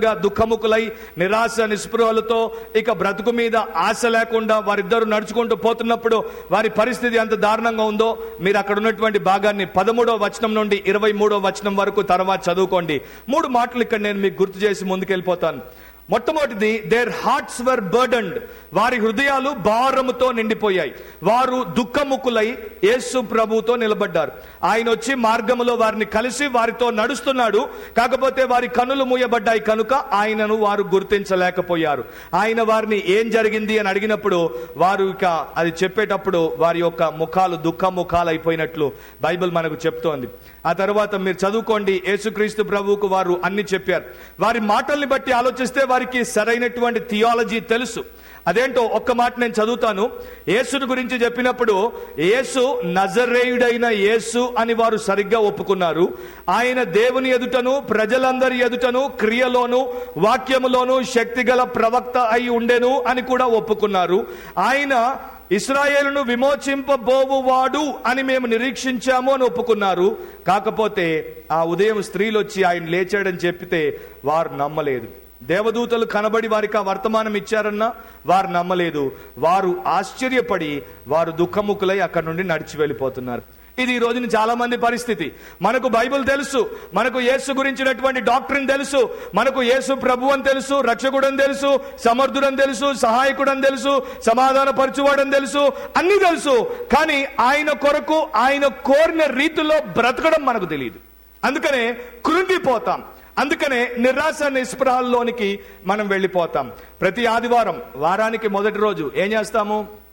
పూర్తిగా దుఃఖముకులై నిరాశ నిస్పృహలతో ఇక బ్రతుకు మీద ఆశ లేకుండా వారిద్దరు నడుచుకుంటూ పోతున్నప్పుడు వారి పరిస్థితి ఎంత దారుణంగా ఉందో మీరు అక్కడ ఉన్నటువంటి భాగాన్ని పదమూడో వచనం నుండి ఇరవై మూడో వచనం వరకు తర్వాత చదువుకోండి మూడు మాటలు ఇక్కడ నేను మీకు గుర్తు చేసి ముందుకెళ్ళిపోతాను మొట్టమొదటిది దేర్ హార్ట్స్ వర్ బర్డన్డ్ వారి హృదయాలు భారముతో నిండిపోయాయి వారు దుఃఖముకులై యేసు ప్రభుతో నిలబడ్డారు ఆయన వచ్చి మార్గములో వారిని కలిసి వారితో నడుస్తున్నాడు కాకపోతే వారి కనులు మూయబడ్డాయి కనుక ఆయనను వారు గుర్తించలేకపోయారు ఆయన వారిని ఏం జరిగింది అని అడిగినప్పుడు వారు ఇక అది చెప్పేటప్పుడు వారి యొక్క ముఖాలు దుఃఖ ముఖాలు అయిపోయినట్లు బైబిల్ మనకు చెప్తోంది ఆ తర్వాత మీరు చదువుకోండి యేసుక్రీస్తు ప్రభువుకు వారు అన్ని చెప్పారు వారి మాటల్ని బట్టి ఆలోచిస్తే వారికి సరైనటువంటి థియాలజీ తెలుసు అదేంటో ఒక్క మాట నేను చదువుతాను యేసుని గురించి చెప్పినప్పుడు యేసు నజరేయుడైన యేసు అని వారు సరిగ్గా ఒప్పుకున్నారు ఆయన దేవుని ఎదుటను ప్రజలందరి ఎదుటను క్రియలోను వాక్యములోను శక్తిగల ప్రవక్త అయి ఉండెను అని కూడా ఒప్పుకున్నారు ఆయన ఇస్రాయేలును విమోచింపబోవువాడు అని మేము నిరీక్షించాము అని ఒప్పుకున్నారు కాకపోతే ఆ ఉదయం స్త్రీలు వచ్చి ఆయన లేచాడని చెప్పితే వారు నమ్మలేదు దేవదూతలు కనబడి వారికి ఆ వర్తమానం ఇచ్చారన్నా వారు నమ్మలేదు వారు ఆశ్చర్యపడి వారు దుఃఖముఖులై అక్కడి నుండి నడిచి వెళ్ళిపోతున్నారు ఇది ఈ రోజున చాలా మంది పరిస్థితి మనకు బైబిల్ తెలుసు మనకు యేసు గురించినటువంటి డాక్టరీన్ తెలుసు మనకు యేసు ప్రభు అని తెలుసు రక్షకుడని తెలుసు సమర్థుడని తెలుసు సహాయకుడని తెలుసు సమాధాన పరచువాడని తెలుసు అన్ని తెలుసు కానీ ఆయన కొరకు ఆయన కోరిన రీతిలో బ్రతకడం మనకు తెలియదు అందుకనే కృంగిపోతాం అందుకనే నిరాశ నిస్పృహాల్లోనికి మనం వెళ్ళిపోతాం ప్రతి ఆదివారం వారానికి మొదటి రోజు ఏం చేస్తాము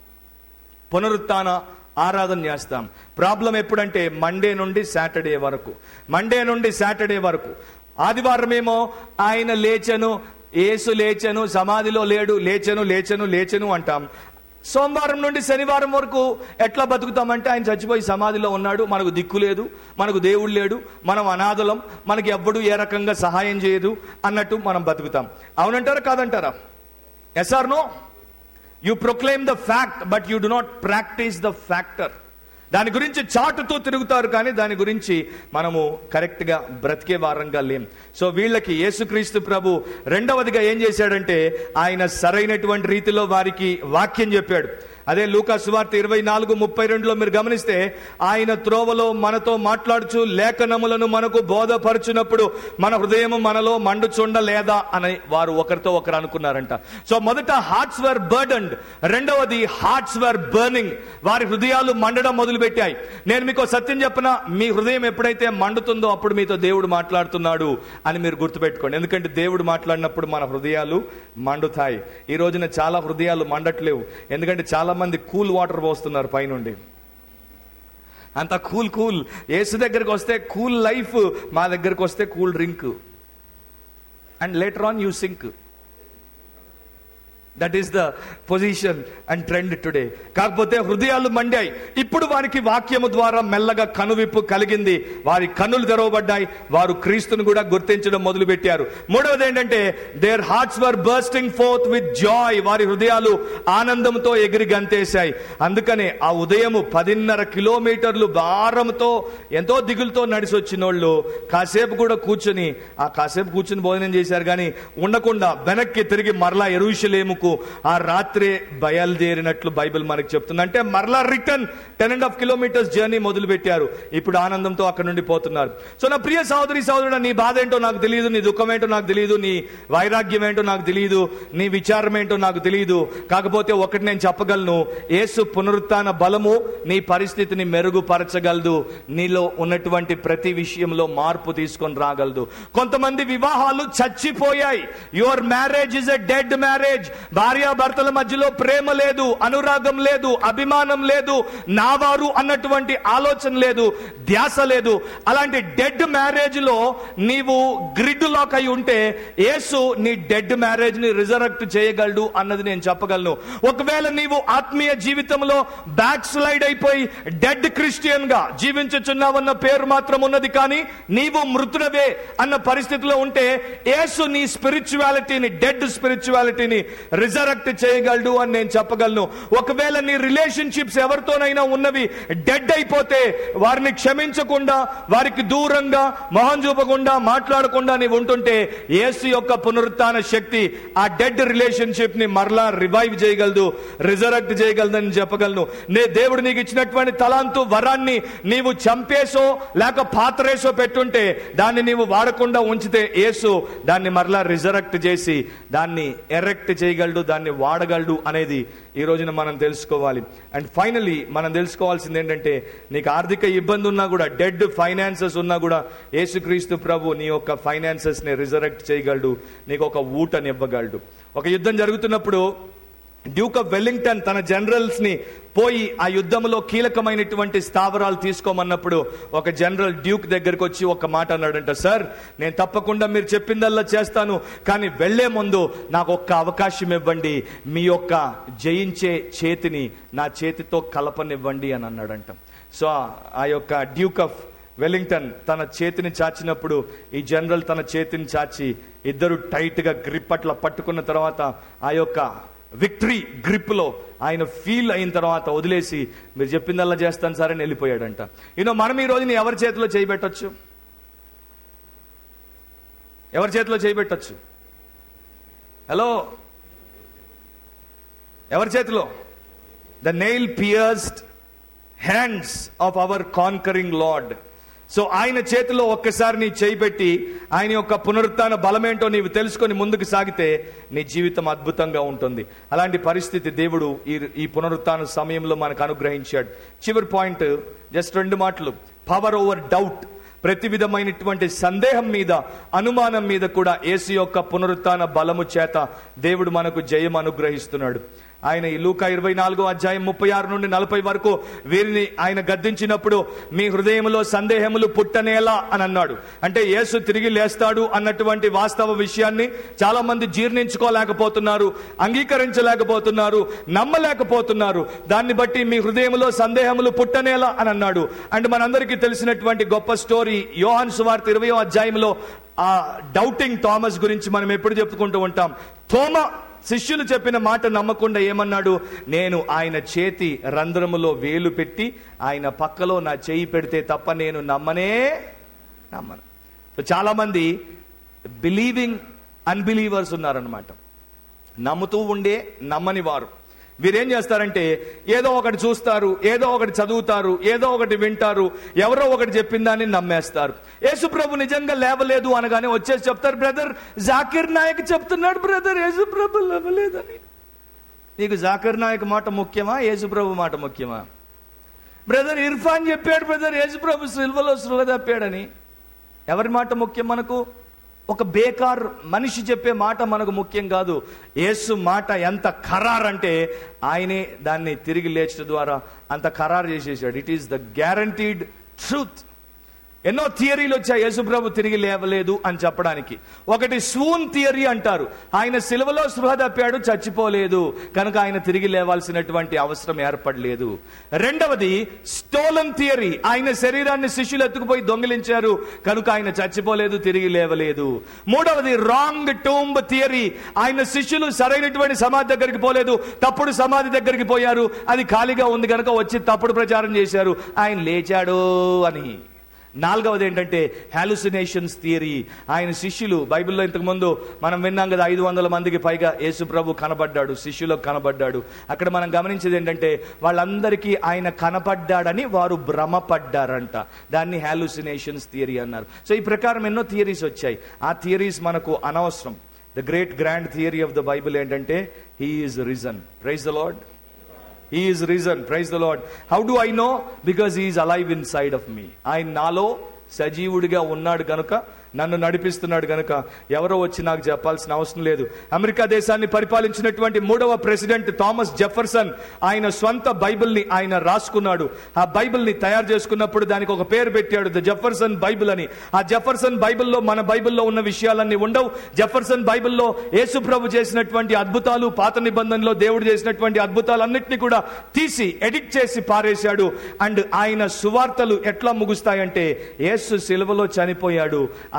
పునరుత్థాన ఆరాధన చేస్తాం ప్రాబ్లం ఎప్పుడంటే మండే నుండి సాటర్డే వరకు మండే నుండి సాటర్డే వరకు ఆదివారం ఏమో ఆయన లేచను ఏసు లేచను సమాధిలో లేడు లేచను లేచను లేచను అంటాం సోమవారం నుండి శనివారం వరకు ఎట్లా బతుకుతామంటే ఆయన చచ్చిపోయి సమాధిలో ఉన్నాడు మనకు దిక్కు లేదు మనకు దేవుడు లేడు మనం అనాథలం మనకి ఎవ్వడు ఏ రకంగా సహాయం చేయదు అన్నట్టు మనం బతుకుతాం అవునంటారా కాదంటారా yes are no you proclaim the fact but you do not practise the factor దాని గురించి చాటుతూ తిరుగుతారు కానీ దాని గురించి మనము కరెక్ట్ గా బ్రతికే వారంగా లేం సో వీళ్ళకి యేసుక్రీస్తు ప్రభు రెండవదిగా ఏం చేశాడంటే ఆయన సరైనటువంటి రీతిలో వారికి వాక్యం చెప్పాడు అదే లూకా సువార్త ఇరవై నాలుగు ముప్పై రెండులో మీరు గమనిస్తే ఆయన త్రోవలో మనతో మాట్లాడుచు లేఖనములను మనకు బోధపరచునప్పుడు మన హృదయం మనలో మండుచుండ లేదా అని వారు ఒకరితో ఒకరు అనుకున్నారంట సో మొదట హార్ట్స్ వర్ బర్డన్డ్ రెండవది హార్ట్స్ వర్ బర్నింగ్ వారి హృదయాలు మండడం మొదలుపెట్టాయి నేను మీకు సత్యం చెప్పిన మీ హృదయం ఎప్పుడైతే మండుతుందో అప్పుడు మీతో దేవుడు మాట్లాడుతున్నాడు అని మీరు గుర్తుపెట్టుకోండి ఎందుకంటే దేవుడు మాట్లాడినప్పుడు మన హృదయాలు మండుతాయి ఈ రోజున చాలా హృదయాలు మండట్లేవు ఎందుకంటే చాలా మంది కూల్ వాటర్ పోస్తున్నారు పైనుండి అంత కూల్ కూల్ యేసు దగ్గరికి వస్తే కూల్ లైఫ్ మా దగ్గరికి వస్తే cool drink and later on you think that is the position and trend today కాకపోతే హృదయాలు మండాయి ఇప్పుడు వారికి వాక్యము ద్వారా మెల్లగా కనువిప్పు కలిగింది వారి కన్నులు తెరవబడ్డాయి వారు క్రీస్తుని కూడా గుర్తించడం మొదలు పెట్టారు మూడవది ఏంటంటే their hearts were bursting forth with joy వారి హృదయాలు ఆనందంతో ఎగిరి గంతేశాయి అందుకనే ఆ ఉదయము పదిన్నర కిలోమీటర్లు భారంతో ఎంతో దిగులతో నడిచి వచ్చిన వాళ్ళు కాసేపు కూడా కూర్చొని ఆ కాసేపు కూర్చొని భోజనం చేశారు కానీ ఉండకుండా వెనక్కి తిరిగి మరలా ఎరుషలేముకు ఆ రాత్రే బయలుదేరినట్లు బైబిల్ మనకి చెప్తుంది అంటే మరలా return ten and half kilometres journey మొదలు పెట్టారు ఇప్పుడు ఆనందంతో అక్కడ నుండి పోతున్నారు సో నా ప్రియ సహోదరి సహోదరుడు నీ బాధ ఏంటో నాకు తెలియదు నీ దుఃఖం ఏంటో నాకు తెలియదు నీ వైరాగ్యం ఏంటో నాకు తెలియదు నీ విచారం ఏంటో నాకు తెలియదు కాకపోతే ఒకటి నేను చెప్పగలను యేసు పునరుత్థాన బలము నీ పరిస్థితిని మెరుగుపరచగలదు నీలో ఉన్నటువంటి ప్రతి విషయంలో మార్పు తీసుకొని రాగలదు కొంతమంది వివాహాలు చచ్చిపోయాయి your marriage is a dead marriage భార్యాభర్తల మధ్యలో ప్రేమ లేదు అనురాగం లేదు అభిమానం లేదు నావారు అన్నటువంటి ఆలోచన లేదు ధ్యాస లేదు అలాంటి డెడ్ మ్యారేజ్ లో నీవు గ్రిడ్ లాక్ అయి ఉంటే యేసు నీ డెడ్ మ్యారేజ్ ని రిజరక్ట్ చేయగలడు అన్నది నేను చెప్పగలను ఒకవేళ నీవు ఆత్మీయ జీవితంలో బ్యాక్ స్లైడ్ అయిపోయి డెడ్ క్రిస్టియన్ గా జీవించుచున్నావన్న పేరు మాత్రం ఉన్నది కానీ నీవు మృతుడవే అన్న పరిస్థితిలో ఉంటే యేసు నీ స్పిరిచువాలిటీని డెడ్ స్పిరిచువాలిటీని రిజరెక్ట్ చేయగలడు అని నేను చెప్పగలను ఒకవేళ నీ రిలేషన్షిప్స్ ఎవరితోనైనా ఉన్నవి డెడ్ అయిపోతే వారిని క్షమించకుండా వారికి దూరంగా మొహం చూపకుండా మాట్లాడకుండా నీవు ఉంటుంటే యేసు యొక్క పునరుత్థాన శక్తి ఆ డెడ్ రిలేషన్షిప్ ని మరలా రివైవ్ చేయగలదు రిజరెక్ట్ చేయగలదని చెప్పగలను నే దేవుడు నీకు ఇచ్చినటువంటి తలాంతు వరాన్ని నీవు చంపేసో లేక పాత్రేసో పెట్టుంటే దాన్ని నీవు వాడకుండా ఉంచితే యేసు దాన్ని మరలా రిజరెక్ట్ చేసి దాన్ని ఎరెక్ట్ చేయగలడు దాన్ని వాడగలడు అనేది ఈ రోజున మనం తెలుసుకోవాలి అండ్ ఫైనలీ మనం తెలుసుకోవాల్సింది ఏంటంటే నీకు ఆర్థిక ఇబ్బంది ఉన్నా కూడా డెడ్ ఫైనాన్సెస్ ఉన్నా కూడా యేసుక్రీస్తు ప్రభు నీ యొక్క ఫైనాన్సెస్ ని రిజరెక్ట్ చేయగలడు నీకు ఒక ఊటనివ్వగలడు ఒక యుద్ధం జరుగుతున్నప్పుడు డ్యూక్ ఆఫ్ వెల్లింగ్టన్ తన జనరల్స్ ని పోయి ఆ యుద్ధంలో కీలకమైనటువంటి స్థావరాలు తీసుకోమన్నప్పుడు ఒక జనరల్ డ్యూక్ దగ్గరికి వచ్చి ఒక మాట అన్నాడంట సార్ నేను తప్పకుండా మీరు చెప్పిందల్లా చేస్తాను కానీ వెళ్లే ముందు నాకు ఒక్క అవకాశం ఇవ్వండి మీ యొక్క జయించే చేతిని నా చేతితో కలపనివ్వండి అని అన్నాడంట సో ఆ యొక్క డ్యూక్ ఆఫ్ వెల్లింగ్టన్ తన చేతిని చాచినప్పుడు ఈ జనరల్ తన చేతిని చాచి ఇద్దరు టైట్ గా గ్రిప్ అట్లా పట్టుకున్న తర్వాత ఆ యొక్క విక్టరీ గ్రిప్ లో ఆయన ఫీల్ అయిన తర్వాత వదిలేసి మీరు చెప్పిందల్లా చేస్తాను సార్ అని వెళ్ళిపోయాడంట యూనో మనం ఈ రోజుని ఎవరి చేతిలో చేయబెట్టచ్చు ఎవరి చేతిలో చేయబెట్టచ్చు హలో ఎవరి చేతిలో the nail pierced hands of our conquering Lord so ఆయన చేతిలో ఒక్కసారి నీ చేయి పెట్టి ఆయన యొక్క పునరుత్థాన బలమేంటో నీవు తెలుసుకొని ముందుకు సాగితే నీ జీవితం అద్భుతంగా ఉంటుంది అలాంటి పరిస్థితి దేవుడు ఈ ఈ పునరుత్థాన సమయంలో మనకు అనుగ్రహించాడు చివరి పాయింట్ జస్ట్ రెండు మాటలు పవర్ ఓవర్ డౌట్ ప్రతి విధమైనటువంటి సందేహం మీద అనుమానం మీద కూడా యేసు యొక్క పునరుత్థాన బలము చేత దేవుడు మనకు జయం అనుగ్రహిస్తున్నాడు ఆయన ఈ లూకా ఇరవై నాలుగో అధ్యాయం ముప్పై ఆరు నుండి నలభై వరకు వీరిని ఆయన గద్దించినప్పుడు మీ హృదయంలో సందేహములు పుట్టనేలా అని అన్నాడు అంటే యేసు తిరిగి లేస్తాడు అన్నటువంటి వాస్తవ విషయాన్ని చాలా మంది జీర్ణించుకోలేకపోతున్నారు అంగీకరించలేకపోతున్నారు నమ్మలేకపోతున్నారు దాన్ని బట్టి మీ హృదయంలో సందేహములు పుట్టనేలా అని అన్నాడు అండ్ మనందరికీ తెలిసినటువంటి గొప్ప స్టోరీ యోహాన్ సువార్త ఇరవయో అధ్యాయంలో ఆ డౌటింగ్ థామస్ గురించి మనం ఎప్పుడు చెప్పుకుంటూ ఉంటాం థోమ శిష్యులు చెప్పిన మాట నమ్మకుండా ఏమన్నాడు నేను ఆయన చేతి రంధ్రములో వేలు పెట్టి ఆయన పక్కలో నా చేయి పెడితే తప్ప నేను నమ్మనే నమ్మను సో చాలా మంది బిలీవింగ్ అన్బిలీవర్స్ ఉన్నారనమాట నమ్ముతూ ఉండే నమ్మని వారు వీరేం చేస్తారంటే ఏదో ఒకటి చూస్తారు ఏదో ఒకటి చదువుతారు ఏదో ఒకటి వింటారు ఎవరో ఒకటి చెప్పిన దాన్ని నమ్మేస్తారు యేసుప్రభు నిజంగా లేవలేదు అనగానే వచ్చేసి చెప్తారు బ్రదర్ జాకిర్ నాయక్ చెప్తున్నాడు బ్రదర్ యేసుప్రభు లేవలేదని నీకు జాకిర్ నాయక్ మాట ముఖ్యమా యేసుప్రభు మాట ముఖ్యమా బ్రదర్ ఇర్ఫాన్ చెప్పాడు బ్రదర్ యేసుప్రభు సిల్వలో సృహ తప్పాడని ఎవరి మాట ముఖ్యం మనకు ఒక బేకార్ మనిషి చెప్పే మాట మనకు ముఖ్యం కాదు యేసు మాట ఎంత ఖరార్ అంటే ఆయనే దాన్ని తిరిగి లేచడం ద్వారా అంత ఖరారు చేసేసాడు it is the guaranteed truth ఎన్నో థియరీలు వచ్చాయి యేసుప్రభు తిరిగి లేవలేదు అని చెప్పడానికి ఒకటి స్వూన్ థియరీ అంటారు ఆయన సిలువలో స్పృహ తప్పాడు చచ్చిపోలేదు కనుక ఆయన తిరిగి లేవాల్సినటువంటి అవసరం ఏర్పడలేదు రెండవది స్టోలన్ థియరీ ఆయన శరీరాన్ని శిష్యులు ఎత్తుకుపోయి దొంగిలించారు కనుక ఆయన చచ్చిపోలేదు తిరిగి లేవలేదు మూడవది రాంగ్ టూంబ్ థియరీ ఆయన శిష్యులు సరైనటువంటి సమాధి దగ్గరికి పోలేదు తప్పుడు సమాధి దగ్గరికి పోయారు అది ఖాళీగా ఉంది కనుక వచ్చి తప్పుడు ప్రచారం చేశారు ఆయన లేచాడు అని నాలుగవది ఏంటంటే హాలుసినేషన్స్ థియరీ ఆయన శిష్యులు బైబిల్లో ఇంతకుముందు మనం విన్నాం కదా ఐదు వందల మందికి పైగా యేసు ప్రభు కనబడ్డాడు శిష్యులకు కనబడ్డాడు అక్కడ మనం గమనించేది ఏంటంటే వాళ్ళందరికీ ఆయన కనపడ్డాడని వారు భ్రమపడ్డారంట దాన్ని హాలుసినేషన్స్ థియరీ అన్నారు సో ఈ ప్రకారం ఎన్నో థియరీస్ వచ్చాయి ఆ థియరీస్ మనకు అనవసరం the great grand theory of the Bible ఏంటంటే he is risen praise the Lord he is risen praise the Lord how do I know because he is alive inside of me ఆయన నాలో సజీవుడిగా ఉన్నాడు కనుక నన్ను నడిపిస్తున్నాడు కనుక ఎవరో వచ్చి నాకు చెప్పాల్సిన అవసరం లేదు అమెరికా దేశాన్ని పరిపాలించినటువంటి మూడవ ప్రెసిడెంట్ థామస్ జెఫర్సన్ ఆయన స్వంత బైబిల్ని ఆయన రాసుకున్నాడు ఆ బైబిల్ని తయారు చేసుకున్నప్పుడు దానికి ఒక పేరు పెట్టాడు ద జెఫర్సన్ బైబిల్ అని ఆ జెఫర్సన్ బైబిల్లో మన బైబిల్లో ఉన్న విషయాలన్నీ ఉండవు జెఫర్సన్ బైబిల్లో యేసు ప్రభు చేసినటువంటి అద్భుతాలు పాత నిబంధనలో దేవుడు చేసినటువంటి అద్భుతాలన్నింటినీ కూడా తీసి ఎడిట్ చేసి పారేశాడు అండ్ ఆయన సువార్తలు ఎట్లా ముగుస్తాయంటే యేసు సిలువలో చనిపోయాడు ఆయన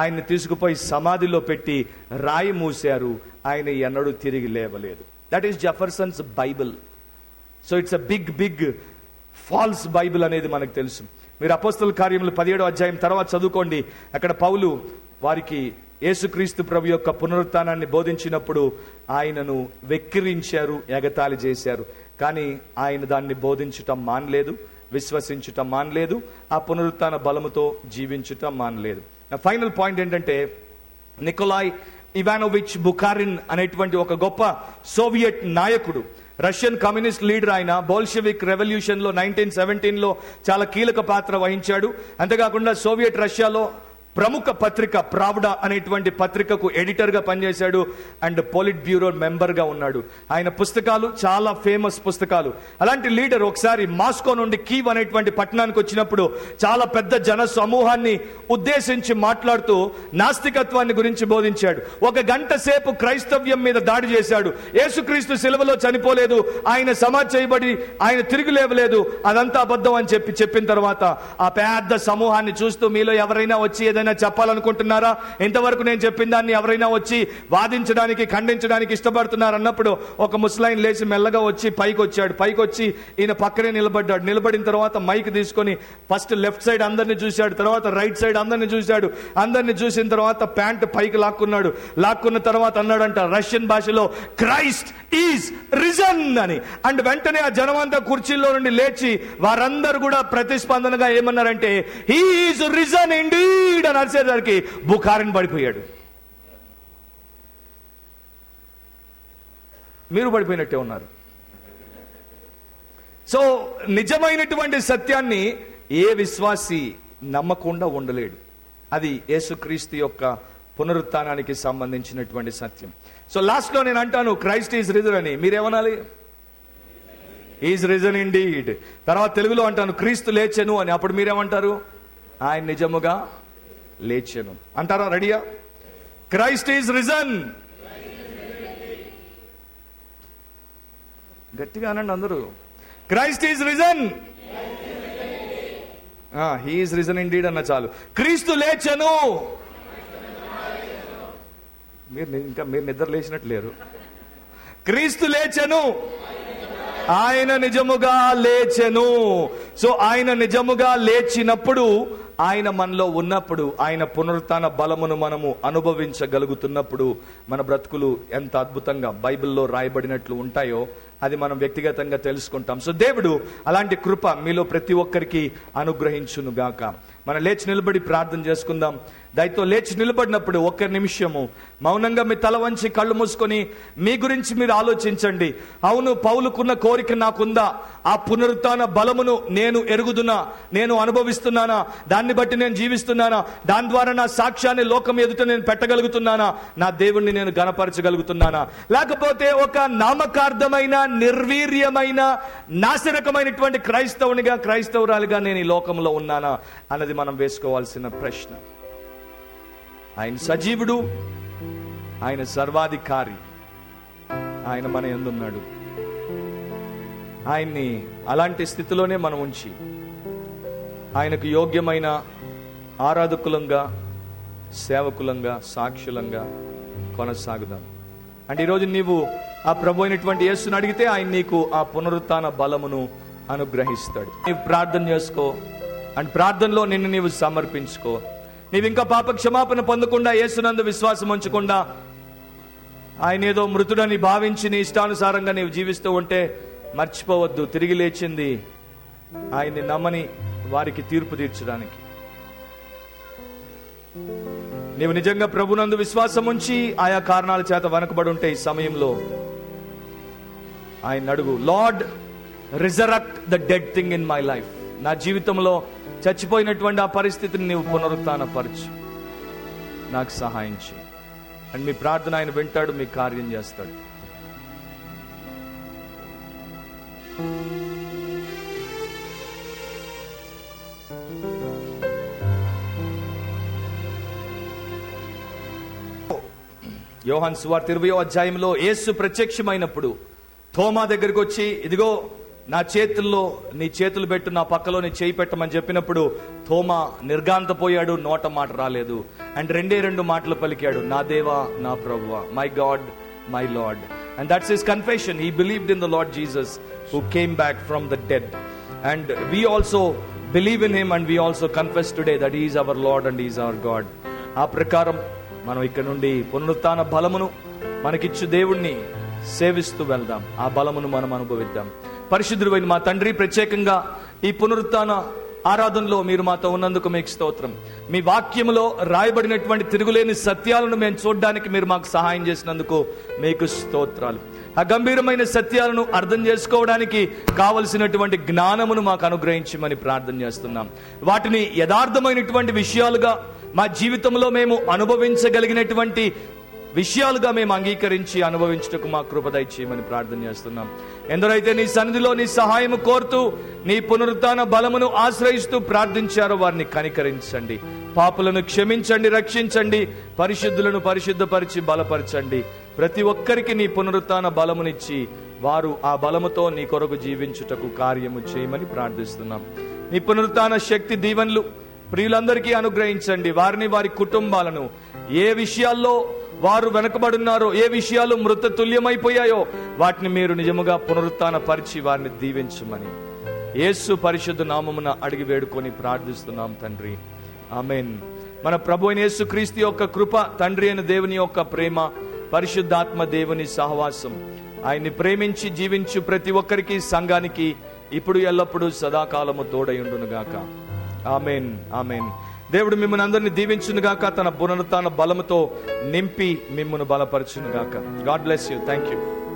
ఆయన్ని తీసుకుపోయి సమాధిలో పెట్టి రాయి మూశారు ఆయన ఎన్నడూ తిరిగి లేవలేదు that is Jefferson's Bible so it's a big big false Bible అనేది మనకు తెలుసు మీరు అపోస్తల కార్యములు పదిహేడో అధ్యాయం తర్వాత చదువుకోండి అక్కడ పౌలు వారికి యేసుక్రీస్తు ప్రభు యొక్క పునరుత్థానాన్ని బోధించినప్పుడు ఆయనను వెక్కిరించారు ఎగతాళి చేశారు కానీ ఆయన దాన్ని బోధించటం మానలేదు విశ్వసించటం మానలేదు ఆ పునరుత్థాన బలముతో జీవించటం మానలేదు ఫైనల్ పాయింట్ ఏంటంటే నికోలాయ్ ఇవానోవిచ్ బుకారిన్ అనేటువంటి ఒక గొప్ప సోవియట్ నాయకుడు రష్యన్ కమ్యూనిస్ట్ లీడర్ ఆయన బోల్షెవిక్ రెవల్యూషన్ లో నైన్టీన్ సెవెంటీన్ లో చాలా కీలక పాత్ర వహించాడు అంతేకాకుండా సోవియట్ రష్యాలో ప్రముఖ పత్రిక ప్రావ్డా అనేటువంటి పత్రికకు ఎడిటర్ గా పనిచేశాడు అండ్ పోలిట్ బ్యూరో మెంబర్ గా ఉన్నాడు ఆయన పుస్తకాలు చాలా ఫేమస్ పుస్తకాలు అలాంటి లీడర్ ఒకసారి మాస్కో నుండి కీవ్ అనేటువంటి పట్టణానికి వచ్చినప్పుడు చాలా పెద్ద జన సమూహాన్ని ఉద్దేశించి మాట్లాడుతూ నాస్తికత్వాన్ని గురించి బోధించాడు ఒక గంట సేపు క్రైస్తవ్యం మీద దాడి చేశాడు యేసుక్రీస్తు సిలువలో చనిపోలేదు ఆయన సమాధి చేయబడి ఆయన తిరిగి లేవలేదు అదంతా అబద్ధం అని చెప్పి చెప్పిన తర్వాత ఆ పెద్ద సమూహాన్ని చూస్తూ మీలో ఎవరైనా వచ్చి ఏదైనా చెప్పాలనుకుంటున్నారా ఇంతవరకు నేను చెప్పిన దాన్ని ఎవరైనా వచ్చి వాదించడానికి ఖండించడానికి ఇష్టపడుతున్నారు అన్నప్పుడు ఒక ముస్లైన్ లేచి మెల్లగా వచ్చి పైకి వచ్చాడు పైకి వచ్చి ఈయన పక్కనే నిలబడ్డాడు నిలబడిన తర్వాత మైక్ తీసుకొని ఫస్ట్ లెఫ్ట్ సైడ్ అందరిని చూశాడు తర్వాత రైట్ సైడ్ అందరిని చూశాడు అందరిని చూసిన తర్వాత ప్యాంట్ పైకి లాక్కున్నాడు లాక్కున్న తర్వాత అన్నాడంట రష్యన్ భాషలో క్రైస్ట్ ఈజ్ రిజన్ అని అండ్ వెంటనే ఆ జనమంతా కుర్చీలో నుండి లేచి వారందరూ కూడా ప్రతిస్పందనగా ఏమన్నారంటే హీఈస్ రిజన్ ఇండీడ్ అని అరిసేసరికి బుఖారిని పడిపోయాడు మీరు పడిపోయినట్టే ఉన్నారు సో నిజమైనటువంటి సత్యాన్ని ఏ విశ్వాసి నమ్మకుండా ఉండలేడు అది యేసుక్రీస్తు యొక్క పునరుత్థానానికి సంబంధించినటువంటి సత్యం సో లాస్ట్ లో నేను అంటాను క్రైస్ట్ ఈజ్ రిజన్ అని మీరేమనాలి ఈజ్ రిజన్ ఇన్ డీడ్ తర్వాత తెలుగులో అంటాను క్రీస్తు లేచెను అని అప్పుడు మీరేమంటారు ఆయన నిజముగా లేచెను అంటారా రెడీయా క్రైస్ట్ ఈజ్ రిజన్ గట్టిగా అనండి అందరూ Christ is risen he is risen indeed అన్న చాలు క్రీస్తు లేచెను మీరు ని- ఇంకా మీరు నిద్ర లేచినట్టు లేరు క్రీస్తు లేచెను ఆయన నిజముగా లేచెను సో ఆయన నిజముగా లేచినప్పుడు ఆయన మనలో ఉన్నప్పుడు ఆయన పునరుత్థాన బలమును మనము అనుభవించగలుగుతున్నప్పుడు మన బ్రతుకులు ఎంత అద్భుతంగా బైబిల్లో రాయబడినట్లు ఉంటాయో అది మనం వ్యక్తిగతంగా తెలుసుకుంటాం సో దేవుడు అలాంటి కృప మీలో ప్రతి ఒక్కరికి అనుగ్రహించును గాక మనం లేచి నిలబడి ప్రార్థన చేసుకుందాం దయతో లేచి నిలబడినప్పుడు ఒక్క నిమిషము మౌనంగా మీ తల వంచి కళ్ళు మూసుకొని మీ గురించి మీరు ఆలోచించండి అవును పౌలుకున్న కోరిక నాకుందా ఆ పునరుత్థాన బలమును నేను ఎరుగుదునా నేను అనుభవిస్తున్నానా దాన్ని బట్టి నేను జీవిస్తున్నానా దాని ద్వారా నా సాక్ష్యాన్ని లోకం ఎదుట నేను పెట్టగలుగుతున్నానా నా దేవుణ్ణి నేను గణపరచగలుగుతున్నానా లేకపోతే ఒక నామకార్థమైన నిర్వీర్యమైన నాశనకమైనటువంటి క్రైస్తవునిగా క్రైస్తవురాలిగా నేను ఈ లోకంలో ఉన్నానా అన్నది మనం వేసుకోవాల్సిన ప్రశ్న ఆయన సజీవుడు ఆయన సర్వాధికారి ఆయన మన ఎందున్నాడు ఆయన్ని అలాంటి స్థితిలోనే మనం ఉంచి ఆయనకు యోగ్యమైన ఆరాధకులంగా సేవకులంగా సాక్షులంగా కొనసాగుదాం అంటే ఈరోజు నీవు ఆ ప్రభు అయినటువంటి యేసుని అడిగితే ఆయన నీకు ఆ పునరుత్థాన బలమును అనుగ్రహిస్తాడు నీవు ప్రార్థన చేసుకో అండ్ ప్రార్థనలో నిన్ను నీవు సమర్పించుకో నీవు ఇంకా పాప క్షమాపణ పొందకుండా యేసునందు విశ్వాసం ఉంచకుండా ఆయన ఏదో మృతుడని భావించి నీ ఇష్టానుసారంగా నీవు జీవిస్తూ ఉంటే మర్చిపోవద్దు తిరిగి లేచింది ఆయన్ని నమ్మని వారికి తీర్పు తీర్చడానికి నీవు నిజంగా ప్రభునందు విశ్వాసం ఉంచి ఆయా కారణాల చేత వెనకబడి ఉంటే ఈ సమయంలో ఆయన అడుగు Lord resurrect the dead thing in my life నా జీవితంలో చచ్చిపోయినటువంటి ఆ పరిస్థితిని నీవు పునరుత్నపరచు నాకు సహాయం చేయి అండ్ మీ ప్రార్థన ఆయన వింటాడు మీ కార్యం చేస్తాడు యోహాన్ సువార్త ఇరవయో అధ్యాయంలో యేసు ప్రత్యక్షమైనప్పుడు థోమా దగ్గరికి వచ్చి ఇదిగో నా చేతుల్లో నీ చేతులు పెట్టు నా పక్కలో నీ చేయి పెట్టమని చెప్పినప్పుడు థోమా నిర్గాంతపోయాడు నోట మాట రాలేదు అండ్ రెండే రెండు మాటలు పలికాడు నా దేవా నా ప్రభువా my God my Lord and that's his confession he believed in the Lord Jesus who came back from the dead and we also believe in him and we also confess today that is our Lord and is our God ఆ ప్రకారం మనం ఇక్కడ నుండి పునరుత్థాన బలమును మనకిచ్చు దేవుణ్ణి సేవిస్తూ వెళ్దాం ఆ బలమును మనం అనుభవిద్దాం పరిశుద్ధుడైన మా తండ్రి ప్రత్యేకంగా ఈ పునరుత్థాన ఆరాధనలో మీరు మాతో ఉన్నందుకు మీకు స్తోత్రం మీ వాక్యములో రాయబడినటువంటి తిరుగులేని సత్యాలను మేము చూడడానికి మీరు మాకు సహాయం చేసినందుకు మీకు స్తోత్రాలు ఆ గంభీరమైన సత్యాలను అర్థం చేసుకోవడానికి కావలసినటువంటి జ్ఞానమును మాకు అనుగ్రహించమని ప్రార్థన చేస్తున్నాం వాటిని యథార్థమైనటువంటి విషయాలుగా మా జీవితంలో మేము అనుభవించగలిగినటువంటి విషయాలుగా మేము అంగీకరించి అనుభవించుటకు మా కృపదయ చేయమని ప్రార్థన చేస్తున్నాం ఎందరైతే నీ సన్నిధిలో నీ సహాయం కోరుతూ నీ పునరుత్థాన బలమును ఆశ్రయిస్తూ ప్రార్థించారో వారిని కనికరించండి పాపులను క్షమించండి రక్షించండి పరిశుద్ధులను పరిశుద్ధపరిచి బలపరచండి ప్రతి ఒక్కరికి నీ పునరుత్థాన బలమునిచ్చి వారు ఆ బలముతో నీ కొరకు జీవించుటకు కార్యము చేయమని ప్రార్థిస్తున్నాం నీ పునరుత్థాన శక్తి దీవెనలు ప్రియులందరికీ అనుగ్రహించండి వారిని వారి కుటుంబాలను ఏ విషయాల్లో వారు వెనకబడున్నారో ఏ విషయాలు మృత తుల్యమైపోయాయో వాటిని మీరు నిజముగా పునరుత్థాన పరిచి వారిని దీవించమని యేసు పరిశుద్ధ నామమున అడిగి వేడుకొని ప్రార్థిస్తున్నాం తండ్రి ఆమెన్ మన ప్రభు అయిన యేసు క్రీస్తు యొక్క కృప తండ్రి అయిన దేవుని యొక్క ప్రేమ పరిశుద్ధాత్మ దేవుని సహవాసం ఆయన్ని ప్రేమించి జీవించు ప్రతి ఒక్కరికి సంఘానికి ఇప్పుడు ఎల్లప్పుడూ సదాకాలము తోడయుండునుగాక ఆమెన్ ఆమెన్ దేవుడు మిమ్మల్ని అందరినీ దీవించునుగాక తన పునరుత్థాన బలముతో నింపి మిమ్మల్ని బలపరచునుగాక God bless you thank you